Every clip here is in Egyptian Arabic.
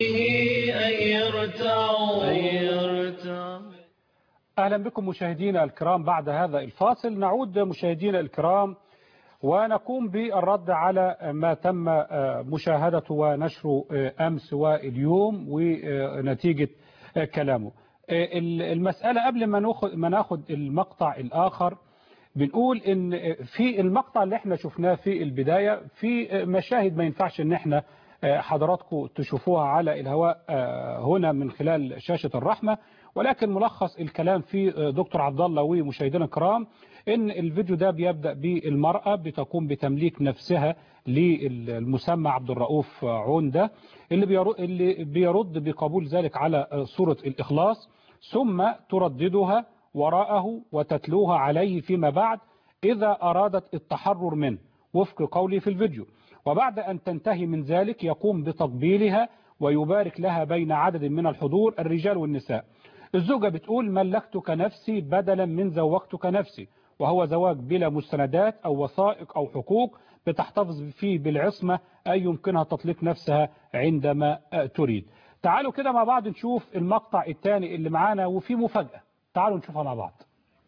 أهلا بكم مشاهدينا الكرام بعد هذا الفاصل نعود مشاهدينا الكرام ونقوم بالرد على ما تم مشاهدته ونشره أمس واليوم ونتيجة كلامه المسألة قبل ما ناخد ما ناخد المقطع الآخر بنقول ان في المقطع اللي احنا شفناه في البداية في مشاهد ما ينفعش ان احنا حضراتكم تشوفوها على الهواء هنا من خلال شاشة الرحمة ولكن ملخص الكلام في دكتور عبد الله ومشاهدينا الكرام ان الفيديو ده بيبدأ بالمرأة بتقوم بتمليك نفسها للمسمى عبد الرؤوف عونده اللي بيرد بقبول ذلك على صورة الإخلاص ثم ترددها وراءه وتتلوها عليه فيما بعد إذا أرادت التحرر منه وفق قولي في الفيديو وبعد أن تنتهي من ذلك يقوم بتقبيلها ويبارك لها بين عدد من الحضور الرجال والنساء الزوجة بتقول ملكتك نفسي بدلا من زوجتك نفسي وهو زواج بلا مستندات أو وثائق أو حقوق بتحتفظ فيه بالعصمة أي يمكنها تطليق نفسها عندما تريد تعالوا كده مع بعض نشوف المقطع الثاني اللي معانا وفيه مفاجأة تعالوا نشوفها مع بعض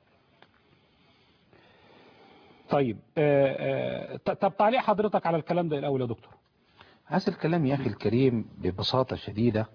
طيب آآ آآ طب تعليق حضرتك على الكلام ده الأول يا دكتور هذا الكلام يا أخي الكريم ببساطة شديدة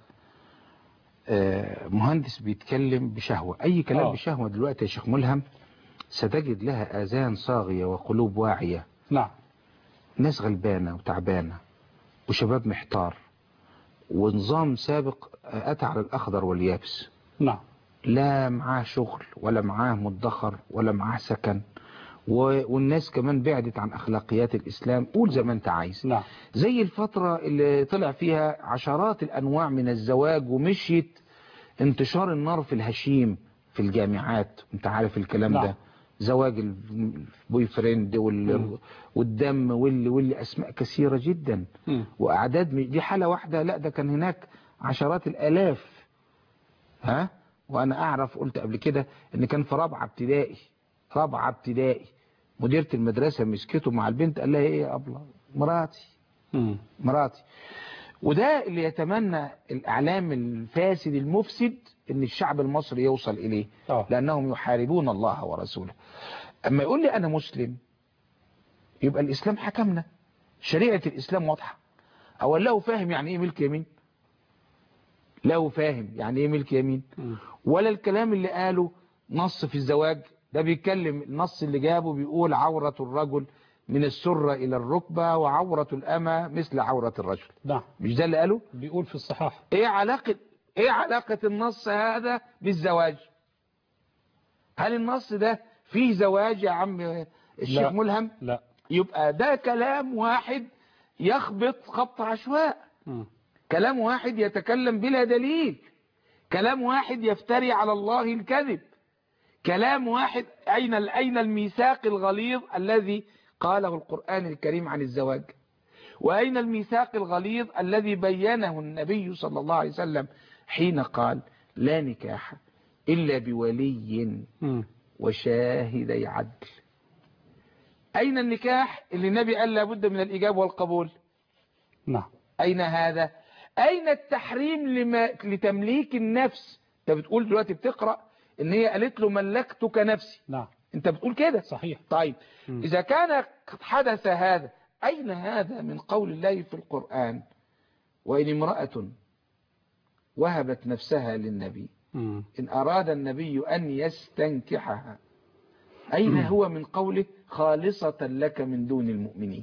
مهندس بيتكلم بشهوة أي كلام أوه. بشهوة دلوقتي يا شيخ ملهم ستجد لها آذان صاغية وقلوب واعية نعم ناس غلبانة وتعبانة وشباب محتار ونظام سابق أتى على الأخضر واليابس نعم لا معاه شغل ولا معاه مدخر ولا معاه سكن والناس كمان بعدت عن أخلاقيات الإسلام قول زي ما أنت عايز نعم. زي الفترة اللي طلع فيها عشرات الأنواع من الزواج ومشيت انتشار النار في الهشيم في الجامعات انت عارف الكلام نعم. ده زواج البوي فريند وال... والدم واللي واللي أسماء كثيرة جدا م. وأعداد دي حالة واحدة لا ده كان هناك عشرات الآلاف ها وأنا أعرف قلت قبل كده إن كان في رابعة ابتدائي رابعة ابتدائي مديرة المدرسة مسكته مع البنت قال لها ايه يا أبلة مراتي م. مراتي وده اللي يتمنى الإعلام الفاسد المفسد ان الشعب المصري يوصل إليه أوه. لأنهم يحاربون الله ورسوله أما يقول لي أنا مسلم يبقى الإسلام حكمنا شريعة الإسلام واضحة أو له فاهم يعني إيه ملك يمين له فاهم يعني إيه ملك يمين م. ولا الكلام اللي قاله نص في الزواج ده بيتكلم النص اللي جابه بيقول عورة الرجل من السرة إلى الركبة وعورة الأمة مثل عورة الرجل نعم مش ده اللي قاله بيقول في الصحاح ايه علاقة ايه علاقة النص هذا بالزواج هل النص ده فيه زواج يا عم الشيخ لا. ملهم لا يبقى ده كلام واحد يخبط خبط عشواء م. كلام واحد يتكلم بلا دليل كلام واحد يفتري على الله الكذب كلام واحد أين أين الميثاق الغليظ الذي قاله القرآن الكريم عن الزواج وأين الميثاق الغليظ الذي بينه النبي صلى الله عليه وسلم حين قال لا نكاح إلا بولي م. وشاهدي عدل أين النكاح اللي النبي قال لابد من الإجابة والقبول نعم أين هذا أين التحريم لما لتمليك النفس أنت بتقول دلوقتي بتقرأ إن هي قالت له ملكتك نفسي نعم أنت بتقول كده صحيح طيب م. إذا كان قد حدث هذا أين هذا من قول الله في القرآن وإن امرأة وهبت نفسها للنبي م. إن أراد النبي أن يستنكحها أين هو من قوله خالصة لك من دون المؤمنين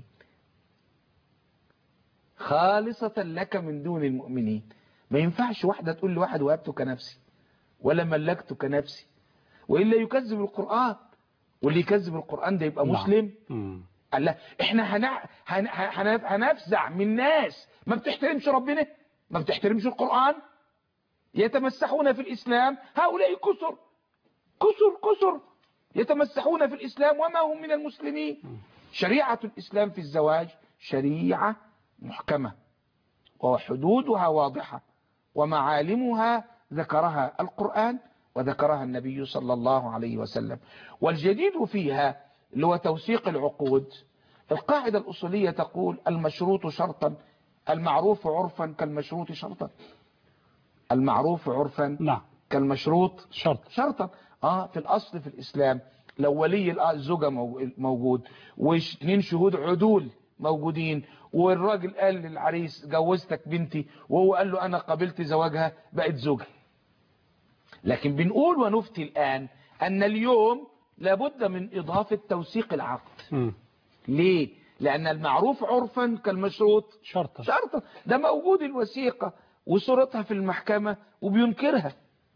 خالصة لك من دون المؤمنين ما ينفعش واحدة تقول لواحد وهبتك نفسي ولا ملكتك نفسي وإلا يكذب القرآن واللي يكذب القرآن ده يبقى نعم. مسلم م. قال لا احنا هنع... هن... هن... هنفزع من ناس ما بتحترمش ربنا ما بتحترمش القرآن يتمسحون في الإسلام هؤلاء كسر كسر كسر يتمسحون في الإسلام وما هم من المسلمين شريعة الإسلام في الزواج شريعة محكمة وحدودها واضحة ومعالمها ذكرها القرآن وذكرها النبي صلى الله عليه وسلم والجديد فيها اللي هو توثيق العقود القاعدة الأصولية تقول المشروط شرطا المعروف عرفا كالمشروط شرطا المعروف عرفا نعم كالمشروط شرط شرطا اه في الاصل في الاسلام لو ولي الزوجة مو- موجود واثنين شهود عدول موجودين والراجل قال للعريس جوزتك بنتي وهو قال له انا قبلت زواجها بقت زوجة لكن بنقول ونفتي الان ان اليوم لابد من اضافة توثيق العقد مم. ليه لان المعروف عرفا كالمشروط شرطا شرطا ده موجود الوثيقة وصورتها في المحكمة وبينكرها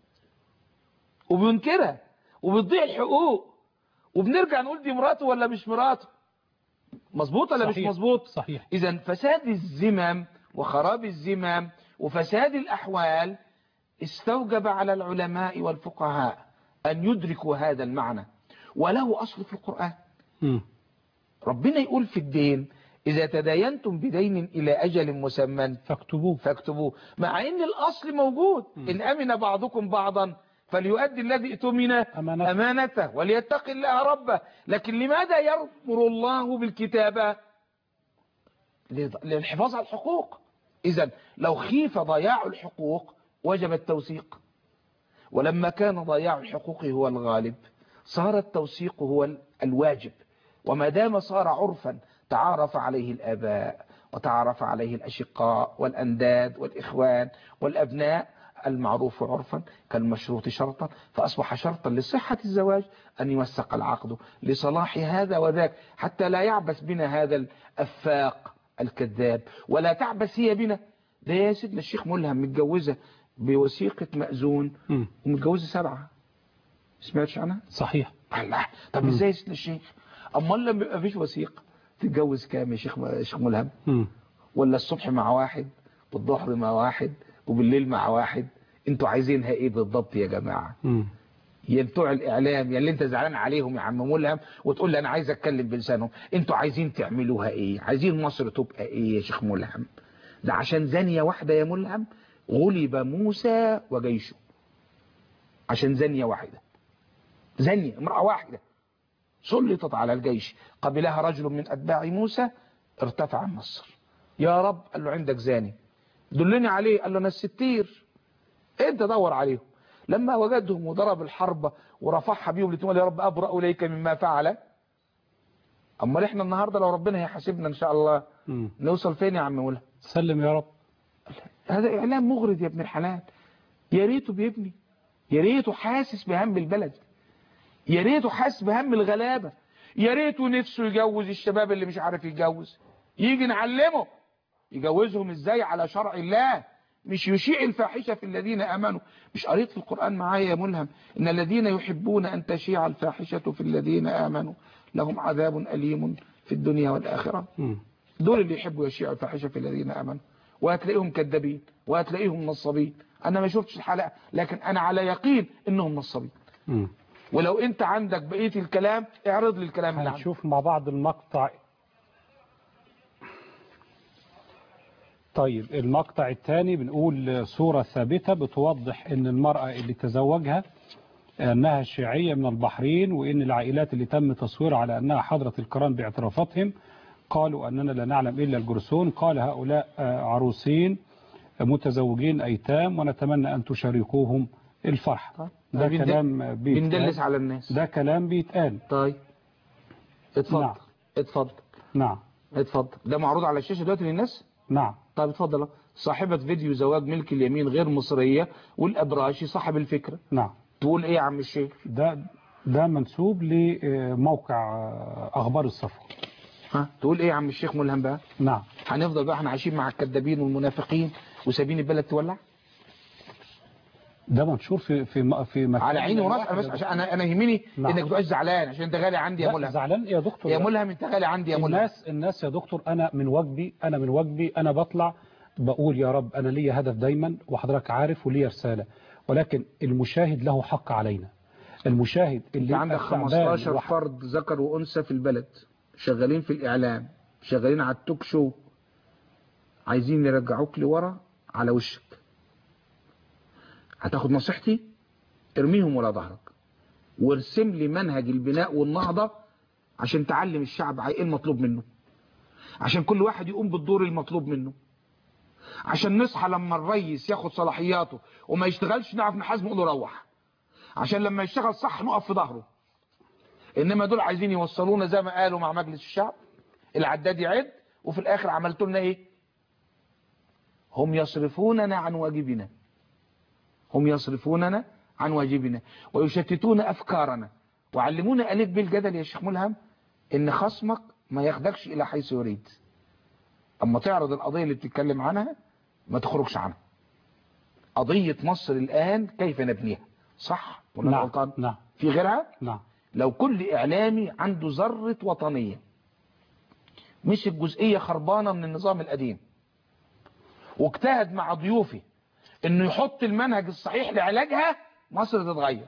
وبينكرها وبتضيع الحقوق وبنرجع نقول دي مراته ولا مش مراته مظبوط ولا مش صحيح. مظبوط صحيح اذا فساد الزمام وخراب الزمام وفساد الاحوال استوجب على العلماء والفقهاء ان يدركوا هذا المعنى وله اصل في القرآن مم. ربنا يقول في الدين إذا تداينتم بدين إلى أجل مسمى فاكتبوه فاكتبوه مع ان الاصل موجود ان امن بعضكم بعضا فليؤدي الذي اؤتمن أمانته. امانته وليتق الله ربه لكن لماذا يامر الله بالكتابه لض- للحفاظ على الحقوق اذا لو خيف ضياع الحقوق وجب التوثيق ولما كان ضياع الحقوق هو الغالب صار التوثيق هو ال- الواجب وما دام صار عرفا تعارف عليه الآباء وتعارف عليه الأشقاء والأنداد والإخوان والأبناء المعروف عرفا كالمشروط شرطا فأصبح شرطا لصحة الزواج أن يوثق العقد لصلاح هذا وذاك حتى لا يعبث بنا هذا الأفاق الكذاب ولا تعبث هي بنا ده يا سيدنا الشيخ ملهم متجوزة بوثيقة مأذون مم. ومتجوزة سبعة سمعتش عنها؟ صحيح الله طب ازاي يا سيدنا الشيخ امال لما يبقى مفيش وثيقه تتجوز كام يا شيخ يا شيخ ملهم مم. ولا الصبح مع واحد والظهر مع واحد وبالليل مع واحد انتوا عايزينها ايه بالضبط يا جماعه مم. يا بتوع الاعلام يا اللي انت زعلان عليهم يا عم ملهم وتقول لي انا عايز اتكلم بلسانهم انتوا عايزين تعملوها ايه عايزين مصر تبقى ايه يا شيخ ملهم ده عشان زانيه واحده يا ملهم غلب موسى وجيشه عشان زانيه واحده زانيه امراه واحده سلطت على الجيش قبلها رجل من اتباع موسى ارتفع النصر يا رب قال له عندك زاني دلني عليه قال له انا الستير انت دور عليهم لما وجدهم وضرب الحرب ورفعها بيهم الاثنين يا رب ابرأ اليك مما فعل امال احنا النهارده لو ربنا هيحاسبنا ان شاء الله مم. نوصل فين يا عم ولا سلم يا رب هذا اعلام مغرض يا ابن الحلال يا ريته بيبني يا ريته حاسس بهم البلد يا ريته حاسس بهم الغلابه يا ريته نفسه يجوز الشباب اللي مش عارف يتجوز يجي نعلمه يجوزهم ازاي على شرع الله مش يشيع الفاحشة في الذين امنوا مش قريت في القرآن معايا يا ملهم ان الذين يحبون ان تشيع الفاحشة في الذين امنوا لهم عذاب أليم في الدنيا والآخرة مم. دول اللي يحبوا يشيعوا الفاحشة في الذين امنوا وهتلاقيهم كذابين وهتلاقيهم نصابين انا ما شفتش الحلقة لكن انا على يقين انهم نصابين مم. ولو انت عندك بقية الكلام اعرض لي الكلام اللي عندك هنشوف مع بعض المقطع طيب المقطع الثاني بنقول صورة ثابتة بتوضح ان المرأة اللي تزوجها انها شيعية من البحرين وان العائلات اللي تم تصويرها على انها حضرة الكرام باعترافاتهم قالوا اننا لا نعلم الا الجرسون قال هؤلاء آه، عروسين متزوجين ايتام ونتمنى ان تشاركوهم الفرح ده بندل- كلام بندلس بيتقال على الناس ده كلام بيتقال طيب اتفضل نعم. اتفضل نعم اتفضل ده معروض على الشاشة دلوقتي للناس نعم طيب اتفضل صاحبة فيديو زواج ملك اليمين غير مصرية والأبراشي صاحب الفكرة نعم تقول ايه يا عم الشيخ ده ده منسوب لموقع اخبار الصفوه ها تقول ايه يا عم الشيخ ملهم بقى نعم هنفضل بقى احنا عايشين مع الكذابين والمنافقين وسابين البلد تولع ده منشور في في في مكان على عيني وراسي واحد انا بس يا عشان انا انا يهمني نعم. انك تبقاش زعلان عشان انت غالي عندي يا لا، ملهم زعلان يا دكتور يا لا. ملهم انت غالي عندي يا ملهم الناس الناس يا دكتور انا من واجبي انا من واجبي انا بطلع بقول يا رب انا ليا هدف دايما وحضرتك عارف وليا رساله ولكن المشاهد له حق علينا المشاهد انت اللي عندك يبقى تعبان 15 وح- فرد ذكر وانثى في البلد شغالين في الاعلام شغالين على التوك شو عايزين يرجعوك لورا على وشك هتاخد نصيحتي ارميهم ولا ظهرك وارسم لي منهج البناء والنهضة عشان تعلم الشعب ايه المطلوب منه عشان كل واحد يقوم بالدور المطلوب منه عشان نصحى لما الريس ياخد صلاحياته وما يشتغلش نعرف نحاسبه نقول له روح عشان لما يشتغل صح نقف في ظهره انما دول عايزين يوصلونا زي ما قالوا مع مجلس الشعب العداد يعد وفي الاخر عملتوا لنا ايه هم يصرفوننا عن واجبنا هم يصرفوننا عن واجبنا ويشتتون افكارنا وعلمونا الف بالجدل يا شيخ ملهم ان خصمك ما ياخدكش الى حيث يريد اما تعرض القضيه اللي بتتكلم عنها ما تخرجش عنها قضيه مصر الان كيف نبنيها صح ولا نعم غلطان نعم في غيرها نعم لو كل اعلامي عنده ذره وطنيه مش الجزئيه خربانه من النظام القديم واجتهد مع ضيوفي انه يحط المنهج الصحيح لعلاجها مصر تتغير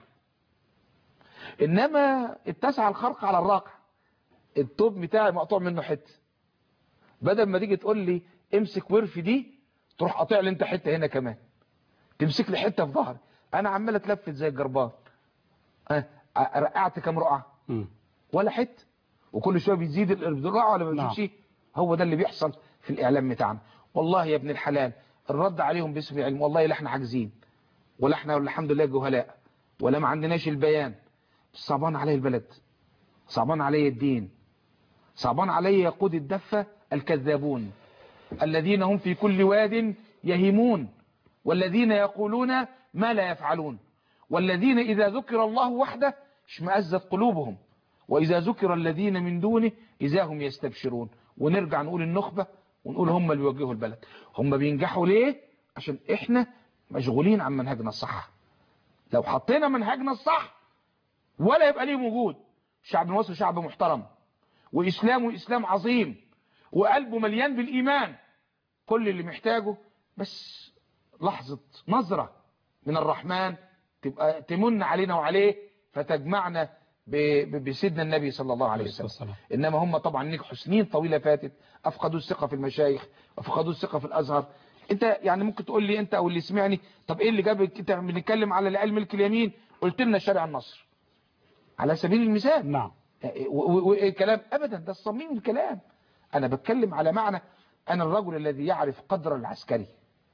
انما اتسع الخرق على الراقع التوب بتاعي مقطوع منه حته بدل ما تيجي تقول لي امسك ورف دي تروح قاطع لي انت حته هنا كمان تمسك لي حته في ظهري انا عمال اتلفت زي الجربان ها رقعت كام رقعه مم. ولا حته وكل شويه بيزيد الرقعه ولا ما نعم. بيزيدش هو ده اللي بيحصل في الاعلام بتاعنا والله يا ابن الحلال الرد عليهم باسم علم والله لا احنا عاجزين ولا احنا الحمد لله جهلاء ولا ما عندناش البيان صعبان علي البلد صعبان علي الدين صعبان علي يقود الدفة الكذابون الذين هم في كل واد يهيمون والذين يقولون ما لا يفعلون والذين إذا ذكر الله وحده اشمأزت قلوبهم وإذا ذكر الذين من دونه إذا هم يستبشرون ونرجع نقول النخبة ونقول هم اللي بيوجهوا البلد هم بينجحوا ليه عشان احنا مشغولين عن منهجنا الصح لو حطينا منهجنا الصح ولا يبقى ليه وجود شعب مصر شعب محترم وإسلامه إسلام عظيم وقلبه مليان بالإيمان كل اللي محتاجه بس لحظة نظرة من الرحمن تبقى تمن علينا وعليه فتجمعنا ب- ب- بسيدنا النبي صلى الله عليه وسلم والسلام. انما هم طبعا نجحوا سنين طويله فاتت افقدوا الثقه في المشايخ افقدوا الثقه في الازهر انت يعني ممكن تقول لي انت او اللي سمعني طب ايه اللي جابك انت بنتكلم على العلم ملك اليمين قلت لنا شارع النصر على سبيل المثال نعم والكلام ابدا ده الصميم الكلام انا بتكلم على معنى انا الرجل الذي يعرف قدر العسكري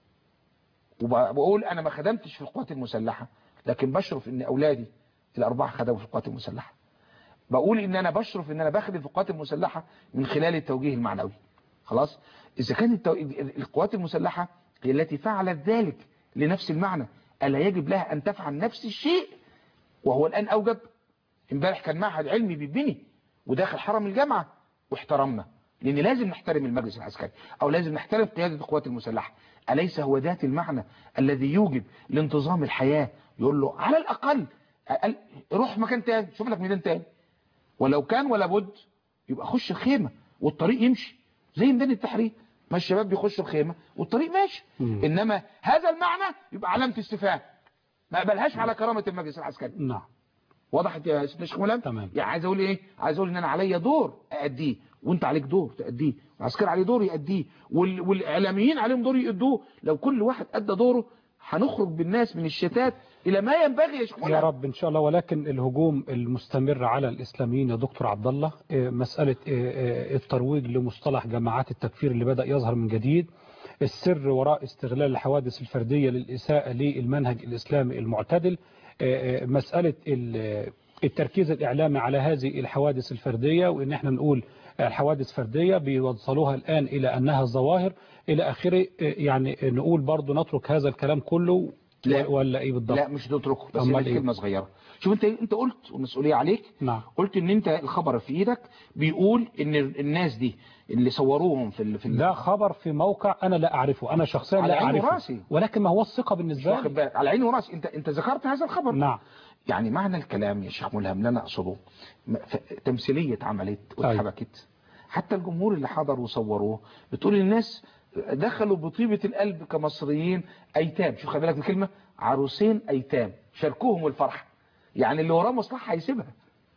وبقول انا ما خدمتش في القوات المسلحه لكن بشرف ان اولادي الاربعه خدموا في القوات المسلحه بقول ان انا بشرف ان انا بخدم في القوات المسلحه من خلال التوجيه المعنوي خلاص اذا كانت التو... القوات المسلحه هي التي فعلت ذلك لنفس المعنى الا يجب لها ان تفعل نفس الشيء وهو الان اوجب امبارح كان معهد علمي بيبني وداخل حرم الجامعه واحترمنا لان لازم نحترم المجلس العسكري او لازم نحترم قياده القوات المسلحه اليس هو ذات المعنى الذي يوجب لانتظام الحياه يقول له على الاقل أقل روح مكان تاني شوف لك ميدان تاني ولو كان ولا بد يبقى خش الخيمه والطريق يمشي زي ميدان التحرير ما الشباب بيخشوا الخيمه والطريق ماشي مم. انما هذا المعنى يبقى علامه استفهام ما قبلهاش على كرامه المجلس العسكري نعم وضحت يا سيدنا شيخ ملام تمام. يعني عايز اقول ايه عايز اقول ان انا عليا دور ااديه وانت عليك دور تاديه والعسكري عليه دور ياديه وال... والاعلاميين عليهم دور يادوه لو كل واحد ادى دوره هنخرج بالناس من الشتات الى ما ينبغي يا شيخ يا ملام رب ان شاء الله ولكن الهجوم المستمر على الاسلاميين يا دكتور عبد الله إيه، مساله إيه، إيه، الترويج لمصطلح جماعات التكفير اللي بدا يظهر من جديد السر وراء استغلال الحوادث الفرديه للاساءه للمنهج الاسلامي المعتدل إيه، إيه، مساله ال- التركيز الاعلامي على هذه الحوادث الفرديه وان احنا نقول الحوادث فرديه بيوصلوها الان الى انها ظواهر الى اخره إيه، يعني نقول برضو نترك هذا الكلام كله لا. ولا ايه بالضبط لا مش نتركه بس أمال هي إيه؟ كلمه صغيره شوف انت انت قلت والمسؤوليه عليك نعم قلت ان انت الخبر في ايدك بيقول ان الناس دي اللي صوروهم في ال... في ال... ده خبر في موقع انا لا اعرفه انا شخصيا على لا عيني اعرفه وراسي. ولكن ما هو الثقه مش بالنسبه واخد لي بالك على عيني وراسي انت انت ذكرت هذا الخبر نعم يعني معنى الكلام يا شيخ ملهم اللي انا اقصده م- ف- تمثيليه اتعملت واتحبكت حتى الجمهور اللي حضر وصوروه بتقول الناس دخلوا بطيبه القلب كمصريين ايتام شوف خلي بالك من كلمه عروسين ايتام شاركوهم الفرح يعني اللي وراه مصلحه هيسيبها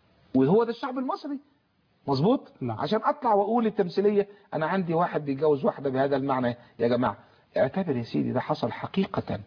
وهو ده الشعب المصري مظبوط نعم. عشان اطلع واقول التمثيليه انا عندي واحد بيتجوز واحده بهذا المعنى يا جماعه اعتبر يا سيدي ده حصل حقيقه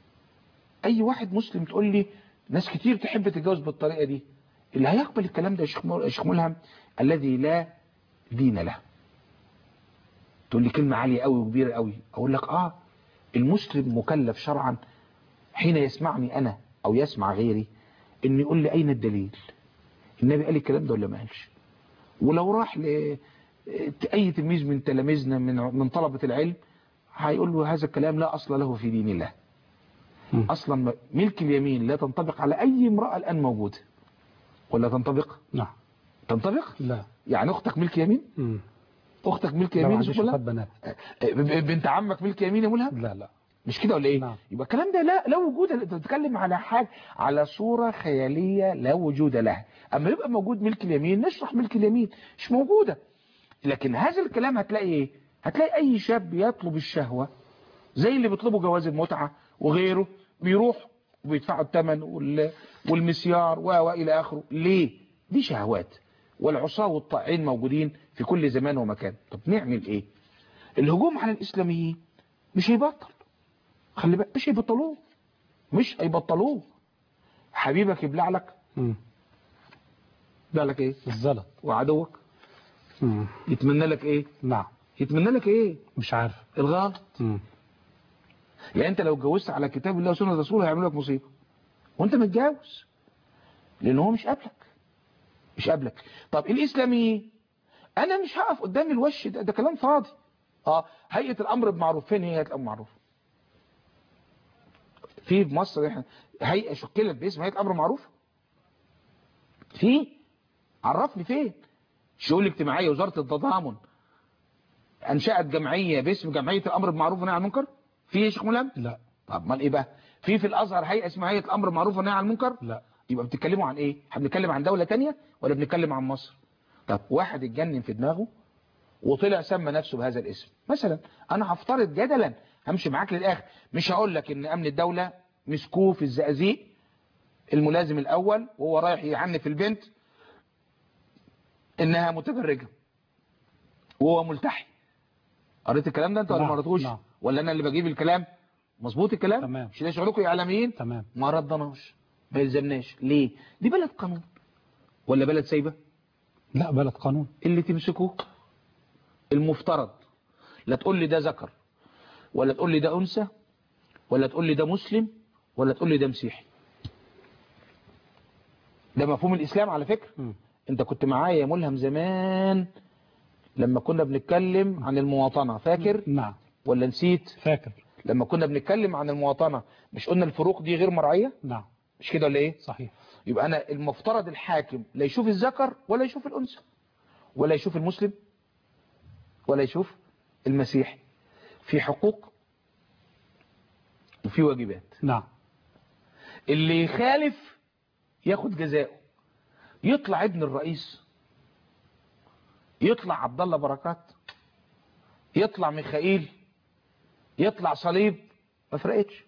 اي واحد مسلم تقول لي ناس كتير تحب تتجوز بالطريقه دي اللي هيقبل الكلام ده يا شيخ مل- يا شيخ ملهم الذي لا دين له تقول لي كلمة عالية قوي وكبيرة قوي اقول لك اه المسلم مكلف شرعا حين يسمعني انا او يسمع غيري ان يقول لي اين الدليل النبي قال الكلام ده ولا ما قالش ولو راح ل اي تلميذ من تلاميذنا من من طلبة العلم هيقول له هذا الكلام لا اصل له في دين الله مم. اصلا ملك اليمين لا تنطبق على اي امرأة الان موجودة ولا تنطبق نعم تنطبق لا يعني اختك ملك يمين مم. اختك ملك لا ما يمين عنديش شوف اخوات ولا بنات ب- بنت عمك ملك يمين يا ملهم لا لا مش كده ولا ايه نعم. يبقى الكلام ده لا لا وجود انت بتتكلم على حاجه على صوره خياليه لا وجود لها اما يبقى موجود ملك اليمين نشرح ملك اليمين مش موجوده لكن هذا الكلام هتلاقي ايه هتلاقي اي شاب يطلب الشهوه زي اللي بيطلبوا جواز المتعه وغيره بيروح وبيدفعوا الثمن وال... والمسيار و والى اخره ليه دي شهوات والعصاه والطائعين موجودين في كل زمان ومكان طب نعمل ايه الهجوم على الاسلاميين مش هيبطل خلي بالك مش هيبطلوه مش هيبطلوه حبيبك يبلع لك مم. يبلع لك ايه الزلط وعدوك مم. يتمنى لك ايه نعم يتمنى لك ايه مش عارف الغلط مم. يعني انت لو اتجوزت على كتاب الله وسنه رسوله هيعملوا لك مصيبه وانت متجوز لان هو مش قابلك مش قابلك طب الاسلاميين انا مش هقف قدام الوش ده, ده كلام فاضي اه هيئه الامر بالمعروف فين هي هيئه الامر بالمعروف في في مصر احنا هيئه شكلت باسم هيئه الامر بالمعروف في عرفني فين شؤون الاجتماعيه وزاره التضامن انشات جمعيه باسم جمعيه الامر بالمعروف والنهي عن المنكر في يا شيخ ملهم لا طب امال ايه بقى في في الازهر هيئه اسمها هيئه الامر بالمعروف والنهي عن المنكر لا يبقى بتتكلموا عن ايه احنا بنتكلم عن دوله تانية ولا بنتكلم عن مصر طب واحد اتجنن في دماغه وطلع سمى نفسه بهذا الاسم مثلا انا هفترض جدلا همشي معاك للاخر مش هقول لك ان امن الدوله مسكوه في الزقازيق الملازم الاول وهو رايح يعنف البنت انها متبرجه وهو ملتحي قريت الكلام ده انت ولا نعم، ما قريتهوش نعم. ولا انا اللي بجيب الكلام مظبوط الكلام تمام. مش ده شغلكم يا اعلاميين تمام ما ردناش ما يلزمناش ليه دي بلد قانون ولا بلد سايبه لا بلد قانون اللي تمسكوه المفترض لا تقول لي ده ذكر ولا تقول لي ده انثى ولا تقول لي ده مسلم ولا تقول لي ده مسيحي ده مفهوم الاسلام على فكره مم. انت كنت معايا يا ملهم زمان لما كنا بنتكلم عن المواطنه فاكر نعم ولا نسيت فاكر لما كنا بنتكلم عن المواطنه مش قلنا الفروق دي غير مرعيه نعم مش كده ولا ايه صحيح يبقى انا المفترض الحاكم لا يشوف الذكر ولا يشوف الانثى ولا يشوف المسلم ولا يشوف المسيحي في حقوق وفي واجبات نعم اللي يخالف ياخد جزاؤه يطلع ابن الرئيس يطلع عبد الله بركات يطلع ميخائيل يطلع صليب ما فرقتش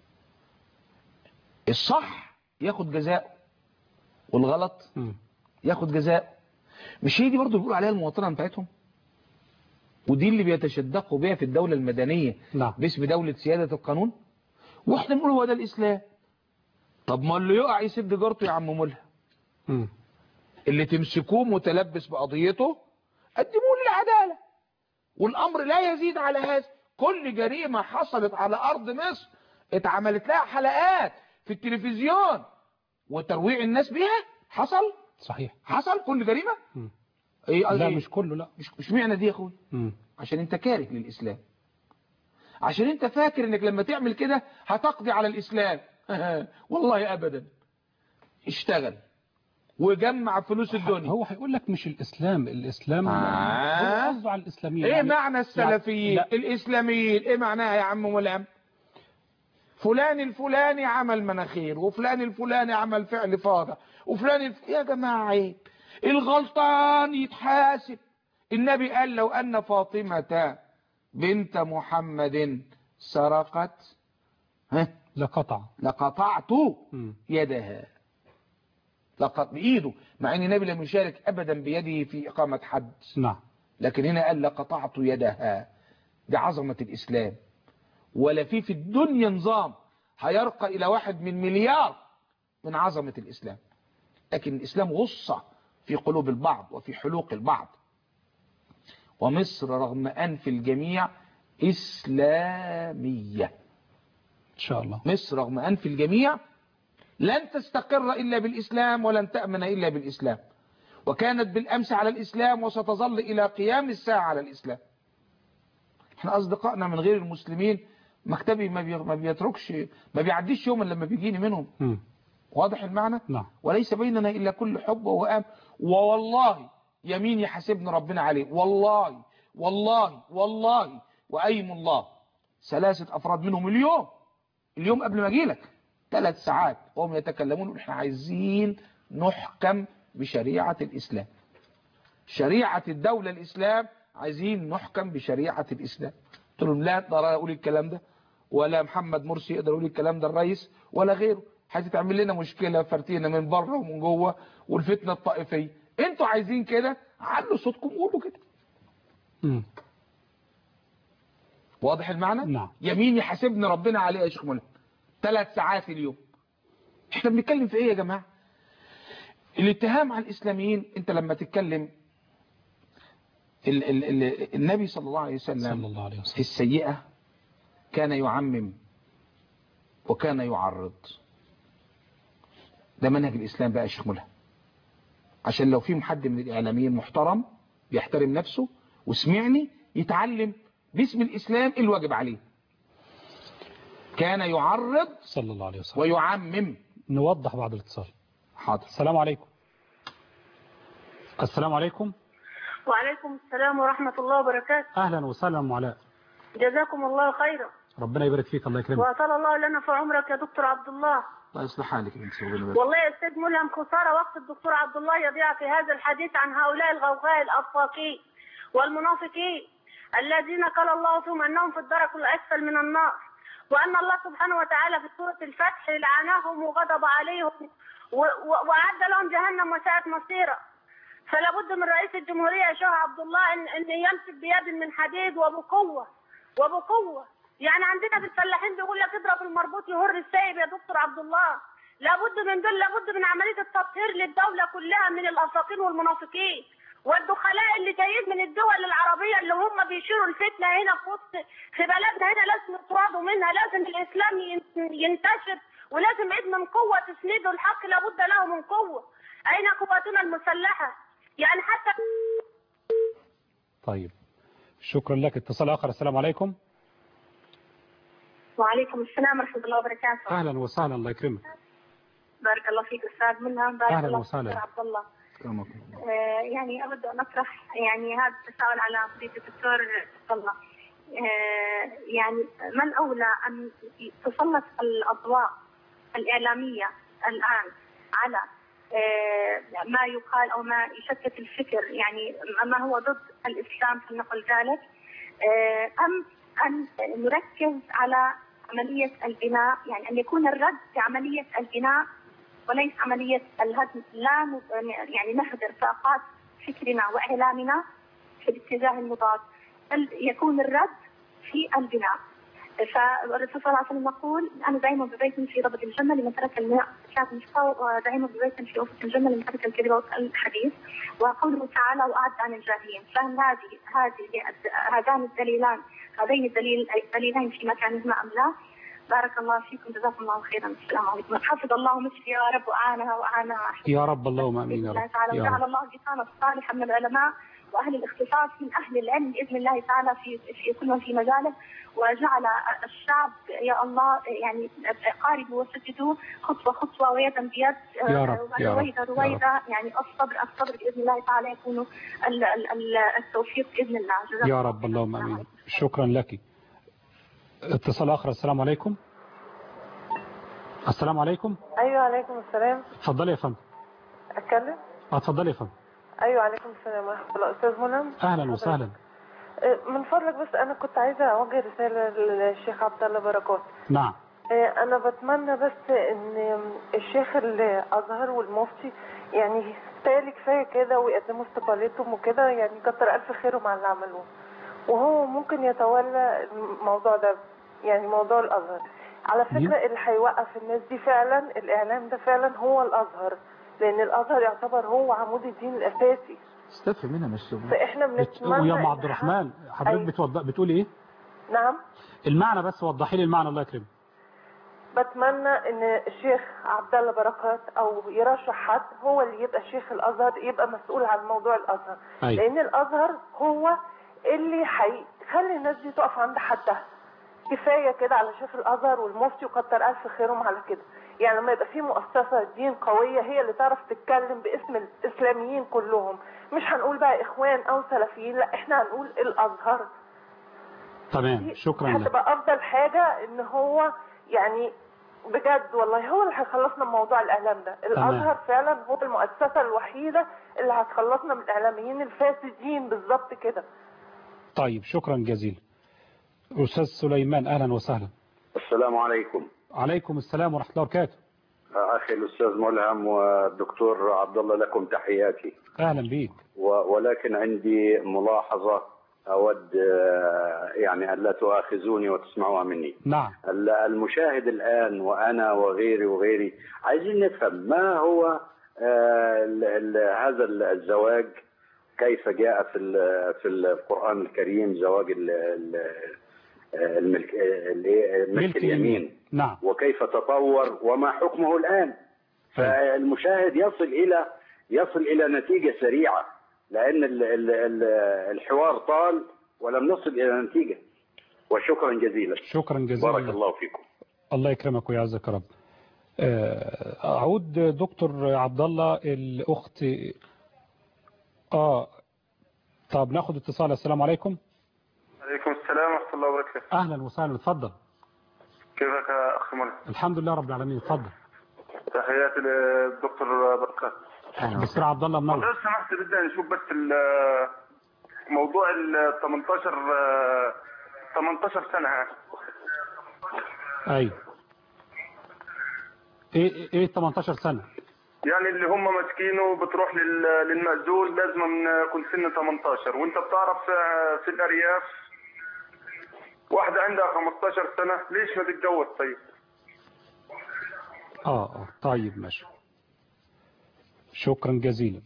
الصح ياخد جزاؤه والغلط مم. ياخد جزاء مش هي دي برضه بيقولوا عليها المواطنه بتاعتهم ودي اللي بيتشدقوا بيها في الدوله المدنيه نعم باسم دوله سياده القانون واحنا بنقول هو ده الاسلام طب ما اللي يقع يسد جارته يا عم ملهم مم. اللي تمسكوه متلبس بقضيته قدموه للعداله والامر لا يزيد على هذا كل جريمه حصلت على ارض مصر اتعملت لها حلقات في التلفزيون وترويع الناس بيها حصل صحيح حصل كل جريمه مم. ايه لا إيه؟ مش كله لا مش مش معنى دي يا اخوي مم. عشان انت كاره للاسلام عشان انت فاكر انك لما تعمل كده هتقضي على الاسلام والله ابدا اشتغل وجمع فلوس الدنيا هو هيقول لك مش الاسلام الاسلام آه. هو قصده على الاسلاميين ايه يعني معنى السلفيين لا. الاسلاميين ايه معناها يا عم ملهم فلان الفلاني عمل مناخير وفلان الفلاني عمل فعل فاضح وفلان الف... يا جماعة عيب الغلطان يتحاسب النبي قال لو أن فاطمة بنت محمد سرقت ها لقطع لقطعت مم. يدها لقط بإيده مع أن النبي لم يشارك أبدا بيده في إقامة حد نعم لكن هنا قال لقطعت يدها دي عظمة الإسلام ولا في في الدنيا نظام هيرقى إلى واحد من مليار من عظمة الإسلام لكن الإسلام غصة في قلوب البعض وفي حلوق البعض ومصر رغم أنف الجميع إسلامية إن شاء الله مصر رغم أنف الجميع لن تستقر إلا بالإسلام ولن تأمن إلا بالإسلام وكانت بالأمس على الإسلام وستظل إلى قيام الساعة على الإسلام احنا أصدقائنا من غير المسلمين مكتبي ما بي- ما بيتركش ما بيعديش يوم إلا لما بيجيني منهم مم. واضح المعنى نعم وليس بيننا إلا كل حب ووئام ووالله يمين يحاسبنا ربنا عليه والله والله والله وأيم الله ثلاثة أفراد منهم اليوم اليوم قبل ما أجيلك ثلاث ساعات وهم يتكلمون احنا عايزين نحكم بشريعة الإسلام شريعة الدولة الإسلام عايزين نحكم بشريعة الإسلام قلت لهم لا أقدر أقول الكلام ده ولا محمد مرسي يقدر يقول الكلام ده الرئيس ولا غيره هتتعمل لنا مشكلة فرتينا من بره ومن جوه والفتنة الطائفية انتوا عايزين كده علوا صوتكم وقولوا كده مم. واضح المعنى نعم. يمين يحاسبنا ربنا عليه يا شيخ ملك ثلاث ساعات اليوم احنا بنتكلم في ايه يا جماعة الاتهام على الاسلاميين انت لما تتكلم ال ال ال النبي صلى الله عليه صلى وسلم الله عليه في وسلم السيئة كان يعمم وكان يعرض ده منهج الإسلام بقى يا شيخ ملهم عشان لو في حد من الإعلاميين محترم بيحترم نفسه وسمعني يتعلم باسم الإسلام إيه الواجب عليه كان يعرض صلى الله عليه وسلم ويعمم نوضح بعد الاتصال حاضر السلام عليكم السلام عليكم وعليكم السلام ورحمة الله وبركاته أهلا وسهلا أم علاء جزاكم الله خيرا ربنا يبارك فيك الله يكرمك وأطال الله لنا في عمرك يا دكتور عبد الله الله يصلح حالك يا بنت ربنا يبارك. والله يا أستاذ ملهم خسارة وقت الدكتور عبد الله يضيع في هذا الحديث عن هؤلاء الغوغاء الأفاقين والمنافقين الذين قال الله فيهم أنهم في الدرك الأسفل من النار وأن الله سبحانه وتعالى في سورة الفتح لعناهم وغضب عليهم و- و- وأعد لهم جهنم وساءت مصيرا فلا بد من رئيس الجمهورية يا شيخ عبد الله إن, إن يمسك بيد من حديد وبقوة وبقوة يعني عندنا في الفلاحين بيقول لك اضرب المربوط يهر السايب يا دكتور عبد الله لابد من دول لابد من عملية التطهير للدولة كلها من الأفاقين والمنافقين والدخلاء اللي جايين من الدول العربية اللي هم بيشيروا الفتنة هنا في وسط في بلدنا هنا لازم يطردوا منها لازم الإسلام ين- ينتشر ولازم ايد من قوة تسنده الحق لابد له من قوة أين قواتنا المسلحة يعني حتى طيب شكرا لك اتصال آخر السلام عليكم وعليكم السلام ورحمة الله وبركاته أهلا وسهلا الله يكرمك بارك الله فيك أستاذ منها بارك أهلا الله وسهلا. فيك عبد الله كرمك الله. آه، يعني أود أن أطرح يعني هذا التساؤل على فضيلة الدكتور عبد الله آه، يعني من أولى أن تسلط الأضواء الإعلامية الآن على آه، ما يقال أو ما يشتت الفكر يعني ما هو ضد الإسلام فلنقل ذلك آه، أم أن نركز على عملية البناء يعني أن يكون الرد في عملية البناء وليس عملية الهدم لا ن- يعني نهدر طاقات فكرنا وإعلامنا في الاتجاه المضاد بل يكون الرد في البناء فالرسول صلى الله عليه وسلم يقول انا دائما ببيت في ربط الجنه لمن ترك الماء كانت مشقى ودائما ببيت في وسط الجنه لمن ترك الكذب والحديث وقوله تعالى واعد عن الجاهلين فهل هذه هذه هذان الدليلان هذين الدليل الدليلين في مكانهما ام لا؟ بارك الله فيكم جزاكم الله خيرا السلام عليكم حفظ الله مصر يا رب واعانها واعانها يا رب اللهم امين يا بإذن الله رب تعالى يا وجعل رب الله بطانة صالحة من العلماء واهل الاختصاص من اهل العلم باذن الله تعالى في في كل من في مجاله وجعل الشعب يا الله يعني قاربوا وسددوا خطوه خطوه ويدا بيد يا رب، يا رب، رويدا يا رويدا يعني الصبر الصبر باذن الله تعالى يكون ال- ال- ال- التوفيق باذن الله جزاكم يا الله رب خيراً. اللهم السلام امين عليكم. شكرا لك اتصال اخر السلام عليكم السلام عليكم ايوه عليكم السلام اتفضلي يا فندم اتكلم اتفضلي يا فندم ايوه عليكم السلام ورحمه الله استاذ منى اهلا وسهلا أه، من فضلك بس انا كنت عايزه اوجه رساله للشيخ عبد الله بركات نعم أه، انا بتمنى بس ان الشيخ الازهر والمفتي يعني تالي كفايه كده ويقدموا استقالتهم وكده يعني كتر الف خيرهم على اللي عملوه وهو ممكن يتولى الموضوع ده يعني موضوع الازهر على فكره اللي هيوقف الناس دي فعلا الاعلام ده فعلا هو الازهر لان الازهر يعتبر هو عمود الدين الاساسي استفهم منها مش فاحنا بت... بنتمنى ويا ام إن عبد الرحمن حضرتك أيوة. بتوضح بتقولي ايه نعم المعنى بس وضحي لي المعنى الله يكرمك بتمنى ان الشيخ عبد الله بركات او يرشح حد هو اللي يبقى شيخ الازهر يبقى مسؤول عن موضوع الازهر أيوة. لان الازهر هو اللي هيخلي الناس دي تقف عند حدها كفايه كده على شيخ الازهر والمفتي وكتر الف خيرهم على كده يعني لما يبقى في مؤسسه دين قويه هي اللي تعرف تتكلم باسم الاسلاميين كلهم مش هنقول بقى اخوان او سلفيين لا احنا هنقول الازهر تمام شكرا لك هتبقى افضل حاجه ان هو يعني بجد والله هو اللي هيخلصنا من موضوع الاعلام ده الازهر فعلا هو المؤسسه الوحيده اللي هتخلصنا من الاعلاميين الفاسدين بالظبط كده طيب شكرا جزيلا استاذ سليمان اهلا وسهلا السلام عليكم عليكم السلام ورحمه الله وبركاته اخي الاستاذ ملهم والدكتور عبد الله لكم تحياتي اهلا بيك و- ولكن عندي ملاحظه اود آه، يعني ان لا تؤاخذوني وتسمعوها مني نعم ال- المشاهد الان وانا وغيري وغيري عايزين نفهم ما هو آه، ال- ال- هذا ال- الزواج كيف جاء في ال- في القران الكريم زواج ال- ال- الملك ال- ملك اليمين نعم وكيف تطور وما حكمه الآن فالمشاهد يصل إلى يصل إلى نتيجة سريعة لأن ال- ال- ال- الحوار طال ولم نصل إلى نتيجة وشكرا جزيلا شكرا جزيلا بارك لك. الله فيكم الله يكرمك ويعزك يا رب آه، اعود دكتور عبد الله الاخت اه طب ناخد اتصال السلام عليكم عليكم السلام ورحمة الله وبركاته اهلا وسهلا اتفضل كيفك يا أخي ملك الحمد لله رب العالمين اتفضل تحياتي للدكتور بركات دكتور عبد الله منور لو سمحت بدنا نشوف بس ال- موضوع ال 18 آه، 18 سنة ها. ايوه ايه ايه 18 سنه يعني اللي هم ماسكينه بتروح لل- للمأذون لازم يكون سن 18 وانت بتعرف في- في الأرياف واحدة عندها 15 سنة ليش ما تتجوز طيب؟ اه اه طيب ماشي شكرا جزيلا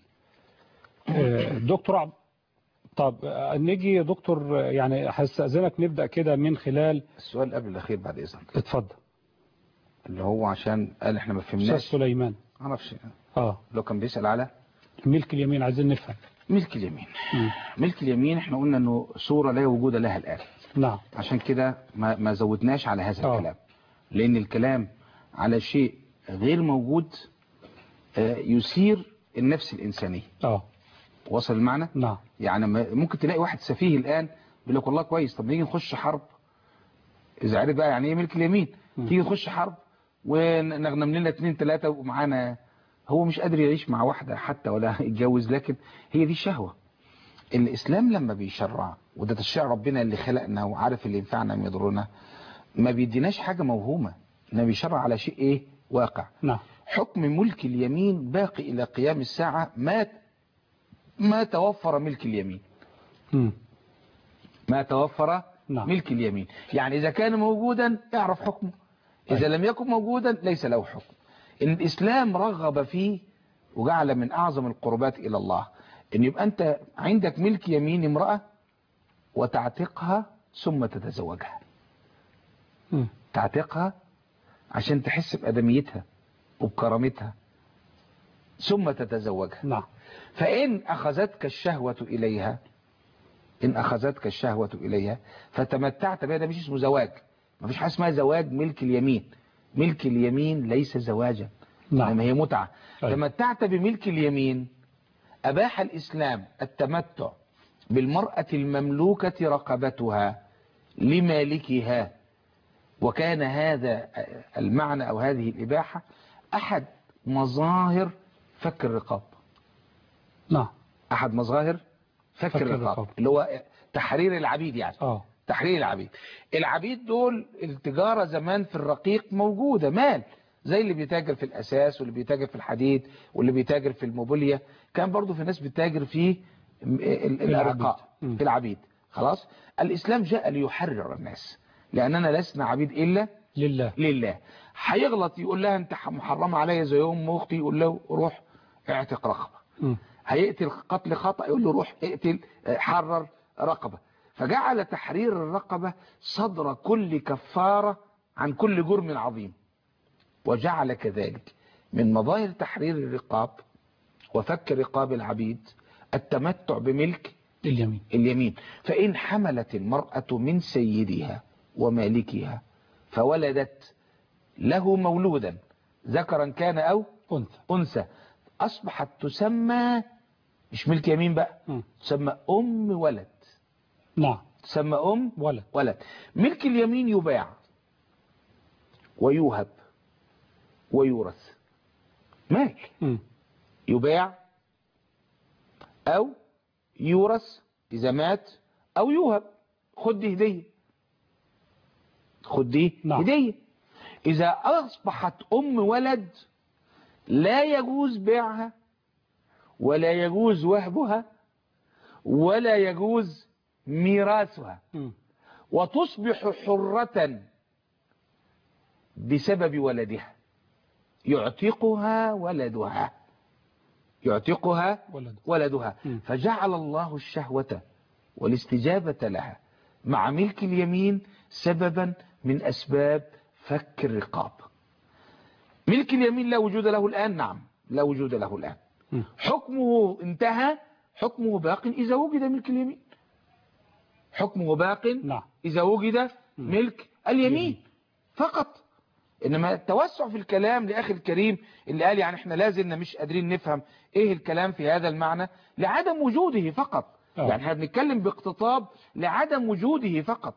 آه، دكتور عب... طب آه، نيجي يا دكتور آه، يعني هستأذنك نبدأ كده من خلال السؤال قبل الأخير بعد إذنك اتفضل اللي هو عشان قال احنا ما استاذ فهمناش سليمان معرفش اه لو كان بيسأل على ملك اليمين عايزين نفهم ملك اليمين مم. ملك اليمين احنا قلنا انه صورة لا وجود لها الآن نعم عشان كده ما, ما زودناش على هذا آه. الكلام لأن الكلام على شيء غير موجود آه، يثير النفس الإنسانية اه وصل المعنى نعم يعني ما- ممكن تلاقي واحد سفيه الآن بيقول لك والله كويس طب نيجي نخش حرب إذا عرف بقى يعني إيه ملك اليمين تيجي نخش حرب ونغنم لنا اتنين تلاتة ومعانا هو مش قادر يعيش مع واحدة حتى ولا يتجوز لكن هي دي الشهوة الإسلام لما بيشرع وده تشريع ربنا اللي خلقنا وعارف اللي ينفعنا وما يضرنا ما بيديناش حاجة موهومة إنه بيشرع على شيء إيه واقع نعم حكم ملك اليمين باقي إلى قيام الساعة ما ما توفر ملك اليمين مم. ما توفر نعم. ملك اليمين يعني إذا كان موجودا اعرف حكمه إذا لم يكن موجودا ليس له حكم إن الإسلام رغب فيه وجعل من أعظم القربات إلى الله إن يبقى أنت عندك ملك يمين امرأة وتعتقها ثم تتزوجها مم. تعتقها عشان تحس بأدميتها وبكرامتها ثم تتزوجها نعم فإن أخذتك الشهوة إليها إن أخذتك الشهوة إليها فتمتعت بها ده مش اسمه زواج ما فيش حاجة اسمها زواج ملك اليمين ملك اليمين ليس زواجا نعم. إنما هي متعة أيوة. تمتعت بملك اليمين أباح الإسلام التمتع بالمرأة المملوكة رقبتها لمالكها وكان هذا المعنى أو هذه الإباحة أحد مظاهر فك الرقاب نعم أحد مظاهر فك, فك الرقاب الرقاب. اللي هو تحرير العبيد يعني اه تحرير العبيد العبيد دول التجارة زمان في الرقيق موجودة مال زي اللي بيتاجر في الأساس واللي بيتاجر في الحديد واللي بيتاجر في الموبيليا كان برضو في ناس بتتاجر في ال- ال- الأرقاء مم. في العبيد خلاص الإسلام جاء ليحرر الناس لأننا لسنا عبيد إلا لله لله هيغلط يقول لها انت محرمه عليا زي ام اختي يقول له روح اعتق رقبه مم. هيقتل قتل خطأ يقول له روح اقتل آه، حرر رقبة فجعل تحرير الرقبة صدر كل كفارة عن كل جرم عظيم وجعل كذلك من مظاهر تحرير الرقاب وفك رقاب العبيد التمتع بملك اليمين اليمين فإن حملت المرأة من سيدها ومالكها فولدت له مولودا ذكرا كان أو أنثى أنثى أصبحت تسمى مش ملك يمين بقى مم. تسمى أم ولد نعم تسمى أم ولد ولد ملك اليمين يباع ويوهب ويورث مال مم. يباع أو يورث إذا مات أو يوهب خد دي هدية خد دي نعم. هدية إذا أصبحت أم ولد لا يجوز بيعها ولا يجوز وهبها ولا يجوز ميراثها مم. وتصبح حرة بسبب ولدها يعتقها ولدها يعتقها ولد ولدها م. فجعل الله الشهوة والاستجابة لها مع ملك اليمين سببا من أسباب فك الرقاب ملك اليمين لا وجود له الآن نعم لا وجود له الآن م. حكمه انتهى حكمه باق إذا وجد ملك اليمين حكمه باق نعم إذا وجد ملك اليمين فقط إنما التوسع في الكلام لأخي الكريم اللي قال يعني احنا لازلنا مش قادرين نفهم ايه الكلام في هذا المعنى لعدم وجوده فقط آه. يعني احنا بنتكلم باقتطاب لعدم وجوده فقط